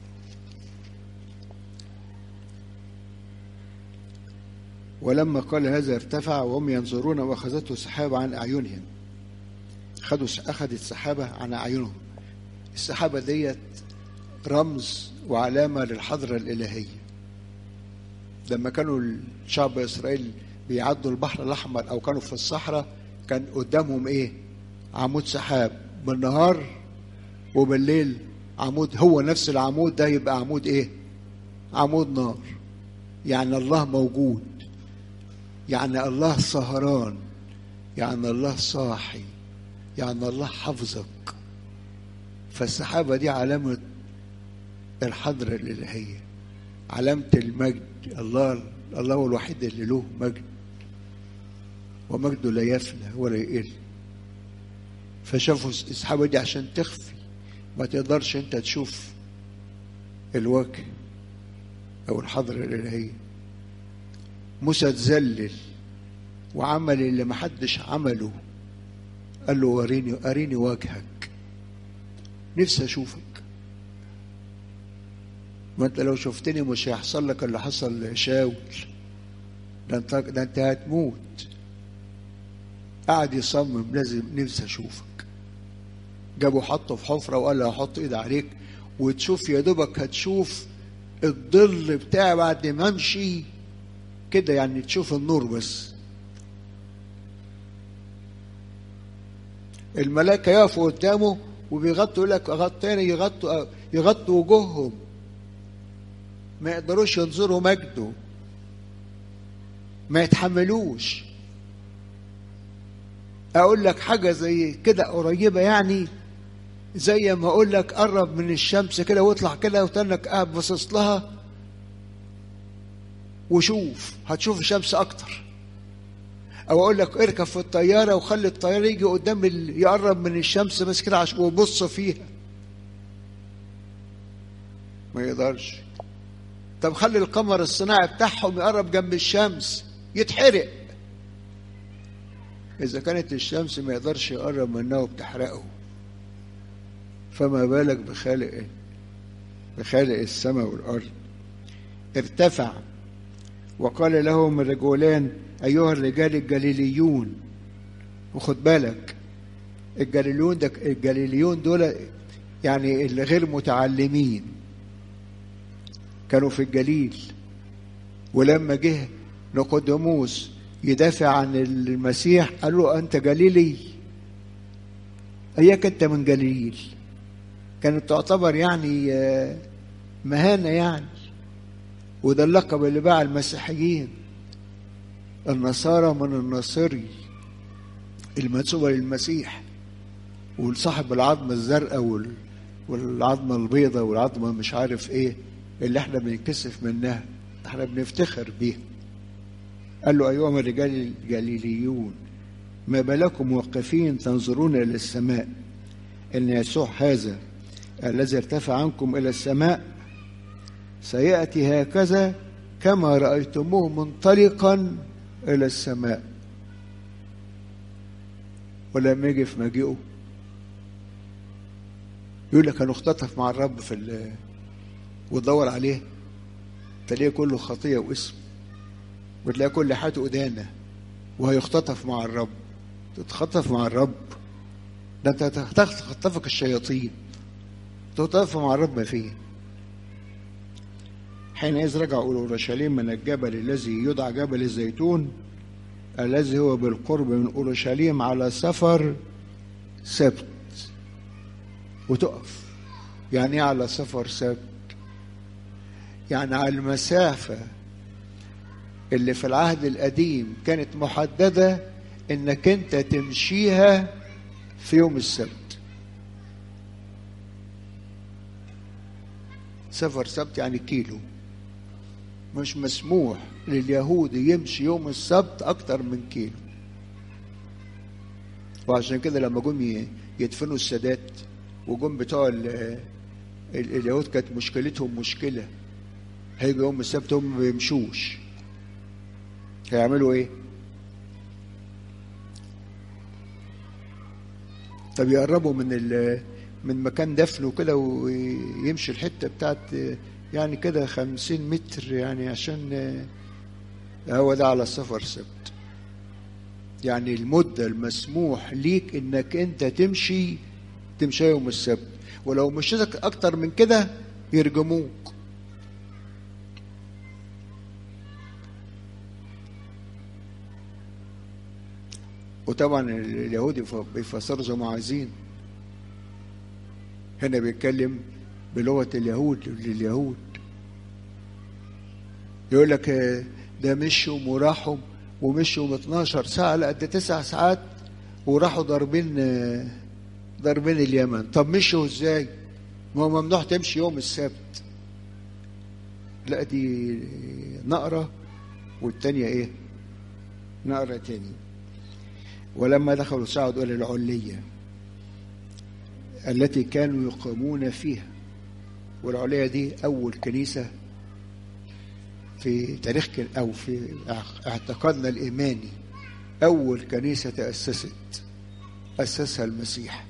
ولما قال هذا ارتفع وهم ينظرون واخذته سحابه عن اعينهم خدوا اخذت سحابه عن اعينهم السحابه ديت رمز وعلامه للحضره الالهيه لما كانوا الشعب اسرائيل بيعدوا البحر الاحمر او كانوا في الصحراء كان قدامهم ايه عمود سحاب بالنهار وبالليل عمود هو نفس العمود ده يبقى عمود ايه عمود نار يعني الله موجود يعني الله سهران يعني الله صاحي يعني الله حفظك فالسحابة دي علامة الحضرة الإلهية علامة المجد الله الله هو الوحيد اللي له مجد ومجده لا يفنى ولا يقل فشافوا السحابة دي عشان تخفي ما تقدرش انت تشوف الوجه او الحضرة الإلهية موسى تذلل وعمل اللي محدش عمله قال له وريني اريني وجهك نفسي اشوفك ما انت لو شفتني مش هيحصل لك اللي حصل لشاول ده انت ده انت هتموت قعد يصمم لازم نفسي اشوفك جابوا حطه في حفره وقال له هحط ايد عليك وتشوف يا دوبك هتشوف الظل بتاعي بعد ما امشي كده يعني تشوف النور بس الملائكة يقفوا قدامه وبيغطوا يقول لك غطينا يغطوا يغطوا وجوههم ما يقدروش ينظروا مجده ما يتحملوش اقول لك حاجة زي كده قريبة يعني زي ما اقول لك قرب من الشمس كده واطلع كده وتنك قاعد باصص لها وشوف هتشوف الشمس اكتر او اقول لك اركب في الطياره وخلي الطياره يجي قدام ال... يقرب من الشمس بس كده عشان وبص فيها ما يقدرش طب خلي القمر الصناعي بتاعهم يقرب جنب الشمس يتحرق اذا كانت الشمس ما يقدرش يقرب منها وبتحرقه فما بالك بخالق بخالق السماء والارض ارتفع وقال لهم الرجلان أيها الرجال الجليليون وخد بالك الجليليون ده الجليليون دول يعني اللي غير متعلمين كانوا في الجليل ولما جه نقدموس يدافع عن المسيح قال له أنت جليلي أياك أنت من جليل كانت تعتبر يعني مهانة يعني وده اللقب اللي باع المسيحيين النصارى من الناصري المنسوبة للمسيح وصاحب العظمة الزرقاء والعظمة البيضاء والعظمة مش عارف ايه اللي احنا بنكسف منها احنا بنفتخر بيها قال له أيها الرجال الجليليون ما بالكم موقفين تنظرون إلى السماء إن يسوع هذا الذي ارتفع عنكم إلى السماء سيأتي هكذا كما رأيتموه منطلقا إلى السماء ولما يجي في مجيئه يقول لك هنختطف مع الرب في ال وتدور عليه تلاقيه كله خطية واسم وتلاقي كل حياته أدانة وهيختطف مع الرب تتخطف مع الرب ده انت تخطفك الشياطين تختطف مع الرب ما فيه حينئذ رجعوا إلى أورشليم من الجبل الذي يدعى جبل الزيتون الذي هو بالقرب من أورشليم على سفر سبت وتقف يعني ايه على سفر سبت يعني على المسافة اللي في العهد القديم كانت محددة انك انت تمشيها في يوم السبت سفر سبت يعني كيلو مش مسموح لليهودي يمشي يوم السبت أكتر من كيلو وعشان كده لما جم يدفنوا السادات وجم بتوع اليهود كانت مشكلتهم مشكلة هيجي يوم السبت هم ما بيمشوش هيعملوا ايه؟ طب يقربوا من من مكان دفنه كده ويمشي الحته بتاعت يعني كده خمسين متر يعني عشان هو ده على السفر سبت يعني المدة المسموح ليك انك انت تمشي تمشي يوم السبت ولو مشيتك اكتر من كده يرجموك وطبعا اليهود بيفسروا زي ما عايزين هنا بيتكلم بلغة اليهود لليهود يقول لك ده مشوا وراحوا ومشوا 12 ساعة لقد تسع ساعات وراحوا ضاربين ضاربين اليمن طب مشوا ازاي؟ ما هو ممنوع تمشي يوم السبت لا دي نقرة والتانية ايه؟ نقرة تاني ولما دخلوا صعدوا إلى العلية التي كانوا يقيمون فيها والعلية دي أول كنيسة في تاريخ أو في اعتقادنا الإيماني أول كنيسة تأسست أسسها المسيح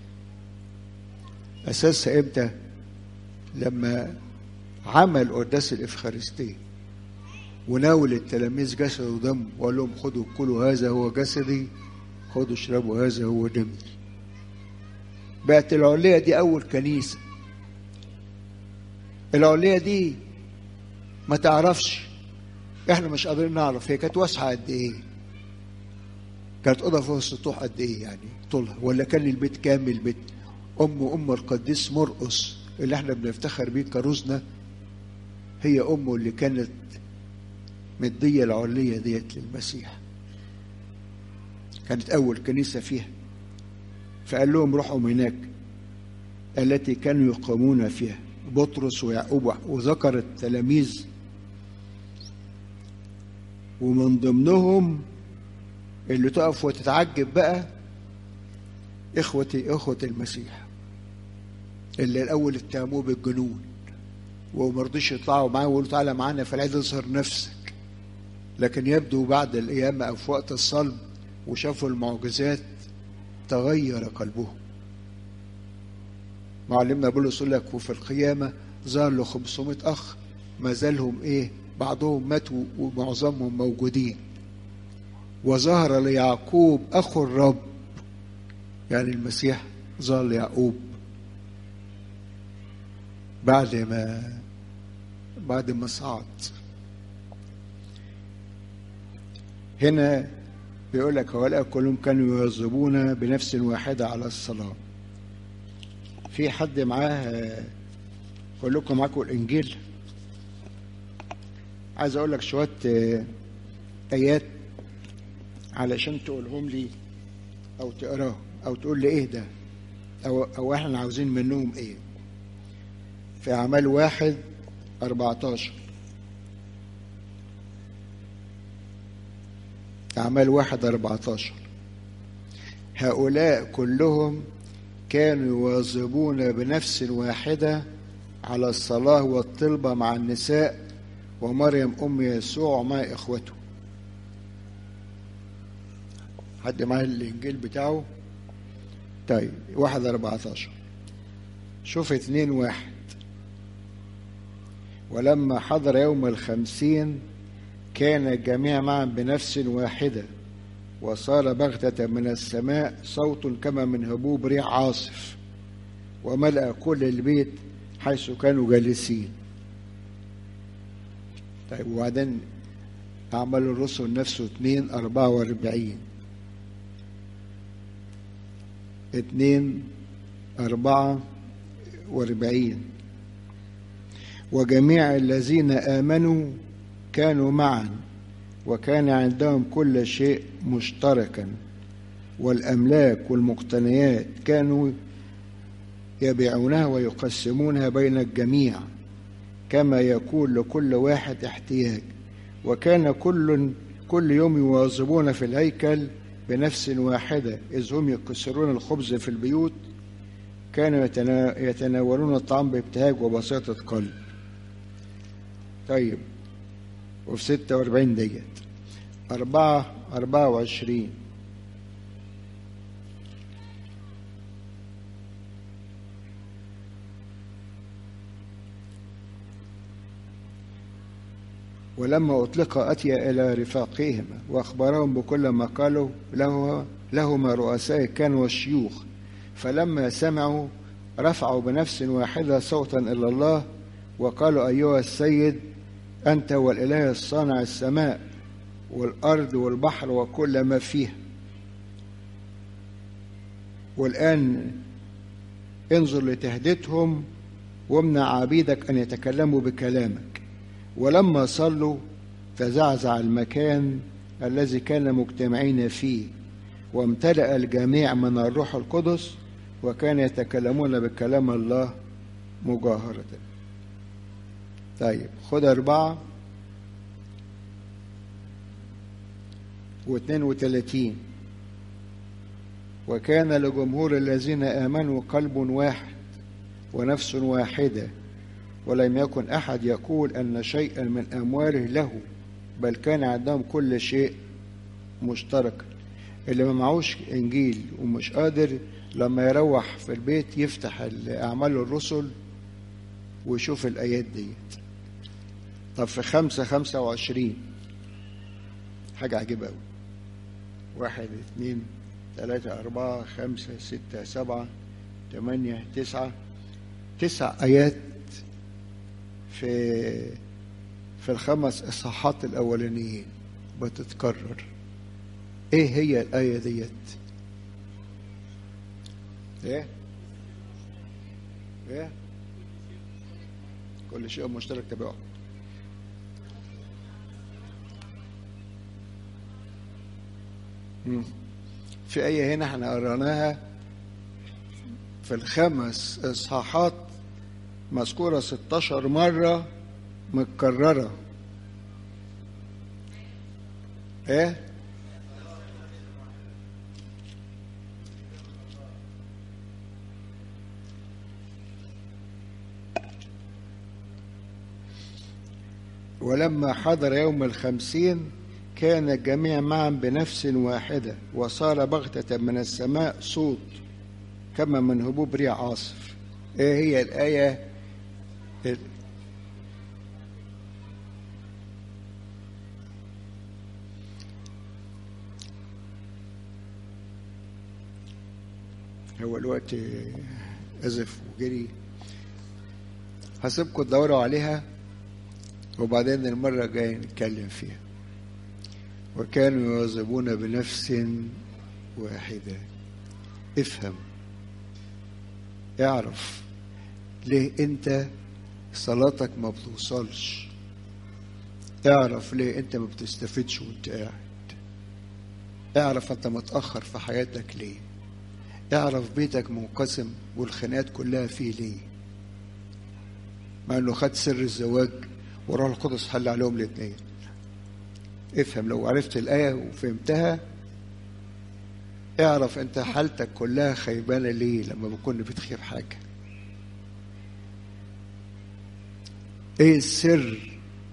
أسسها إمتى؟ لما عمل قداس الإفخارستية وناول التلاميذ جسد ودم وقال لهم خذوا كلوا هذا هو جسدي خذوا اشربوا هذا هو دمي بقت العلية دي أول كنيسة العلية دي ما تعرفش احنا مش قادرين نعرف هي كانت واسعة قد ايه كانت أوضة فوق السطوح قد ايه يعني طولها ولا كان البيت كامل بيت أم أم القديس مرقس اللي احنا بنفتخر بيه كروزنا هي أمه اللي كانت مدية العلية ديت للمسيح كانت أول كنيسة فيها فقال لهم روحوا هناك التي كانوا يقومون فيها بطرس ويعقوب وذكر التلاميذ ومن ضمنهم اللي تقف وتتعجب بقى إخوتي إخوة المسيح اللي الأول اتهموه بالجنون وما رضيش يطلعوا معاه ويقولوا تعالى معانا في العيد اظهر نفسك لكن يبدو بعد القيامة أو في وقت الصلب وشافوا المعجزات تغير قلبهم معلمنا بولس يقول لك وفي القيامة ظهر له 500 أخ ما زالهم إيه بعضهم ماتوا ومعظمهم موجودين وظهر ليعقوب أخو الرب يعني المسيح ظهر ليعقوب بعد ما بعد ما صعد هنا بيقول لك هؤلاء كلهم كانوا يواظبون بنفس واحدة على الصلاة في حد معاه كلكم معاكم الإنجيل عايز أقول لك شوية آيات علشان تقولهم لي أو تقراهم أو تقول لي إيه ده أو أو إحنا عاوزين منهم إيه في أعمال واحد أربعتاشر أعمال واحد أربعتاشر هؤلاء كلهم كانوا يواظبون بنفس واحدة على الصلاة والطلبة مع النساء ومريم أم يسوع مع إخوته حد معاه الإنجيل بتاعه طيب واحد أربعتاشر شوف اتنين واحد ولما حضر يوم الخمسين كان الجميع معا بنفس واحدة وصار بغتة من السماء صوت كما من هبوب ريح عاصف وملأ كل البيت حيث كانوا جالسين طيب وبعدين أعمال الرسل نفسه اتنين أربعة وأربعين اتنين أربعة وأربعين وجميع الذين آمنوا كانوا معا وكان عندهم كل شيء مشتركا والأملاك والمقتنيات كانوا يبيعونها ويقسمونها بين الجميع كما يكون لكل واحد احتياج وكان كل كل يوم يواظبون في الهيكل بنفس واحدة إذ هم يكسرون الخبز في البيوت كانوا يتناولون الطعام بابتهاج وبساطة قلب طيب وفي ستة واربعين ديت أربعة أربعة وعشرين ولما أطلق أتي إلى رفاقهم وأخبرهم بكل ما قالوا له لهما رؤساء كانوا والشيوخ فلما سمعوا رفعوا بنفس واحدة صوتا إلى الله وقالوا أيها السيد أنت والإله الصانع السماء والأرض والبحر وكل ما فيها والآن انظر لتهديدهم وامنع عبيدك أن يتكلموا بكلامك ولما صلوا تزعزع المكان الذي كان مجتمعين فيه وامتلأ الجميع من الروح القدس وكان يتكلمون بكلام الله مجاهرة طيب خد أربعة واثنين وثلاثين وكان لجمهور الذين آمنوا قلب واحد ونفس واحدة ولم يكن أحد يقول أن شيئا من أمواله له بل كان عندهم كل شيء مشترك اللي ما معهوش إنجيل ومش قادر لما يروح في البيت يفتح أعمال الرسل ويشوف الآيات ديت طب في خمسة خمسة وعشرين حاجة عجيبة أوي واحد اثنين ثلاثة أربعة خمسة ستة سبعة ثمانية تسعة تسع آيات في في الخمس إصحاحات الأولانيين بتتكرر إيه هي الآية ديت؟ إيه؟ إيه؟ كل شيء مشترك تبعه في آية هنا احنا قرأناها في الخمس إصحاحات مذكورة 16 مرة متكررة ايه ولما حضر يوم الخمسين كان الجميع معا بنفس واحدة وصار بغتة من السماء صوت كما من هبوب ريح عاصف ايه هي الآية هو الوقت أزف وجري هسيبكم تدوروا عليها وبعدين المرة الجاية نتكلم فيها وكانوا يواظبون بنفس واحدة افهم اعرف ليه انت صلاتك ما بتوصلش اعرف ليه انت ما بتستفدش وانت قاعد اعرف انت متأخر في حياتك ليه اعرف بيتك منقسم والخناقات كلها فيه ليه مع انه خد سر الزواج وروح القدس حل عليهم الاثنين افهم لو عرفت الآية وفهمتها اعرف انت حالتك كلها خيبانة ليه لما بكون بتخيب حاجة ايه السر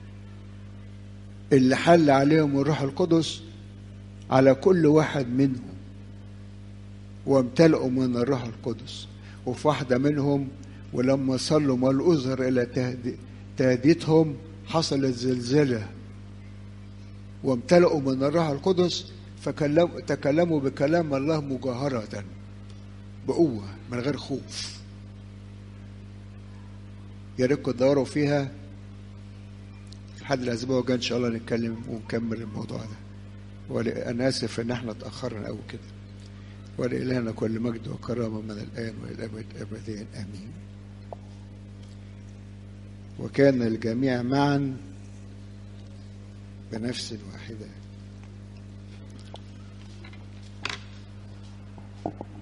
اللي حل عليهم الروح القدس على كل واحد منهم وامتلئوا من الروح القدس وفي واحدة منهم ولما صلوا ما الأزهر إلى تهديتهم حصلت زلزلة وامتلئوا من الروح القدس فتكلموا بكلام الله مجاهرة بقوة من غير خوف يا ريتكم تدوروا فيها لحد الأسبوع الجاي إن شاء الله نتكلم ونكمل الموضوع ده وأنا آسف إن احنا اتأخرنا أوي كده ولإلهنا كل مجد وكرامة من الآن والأبد أبديا آمين وكان الجميع معا بنفس واحدة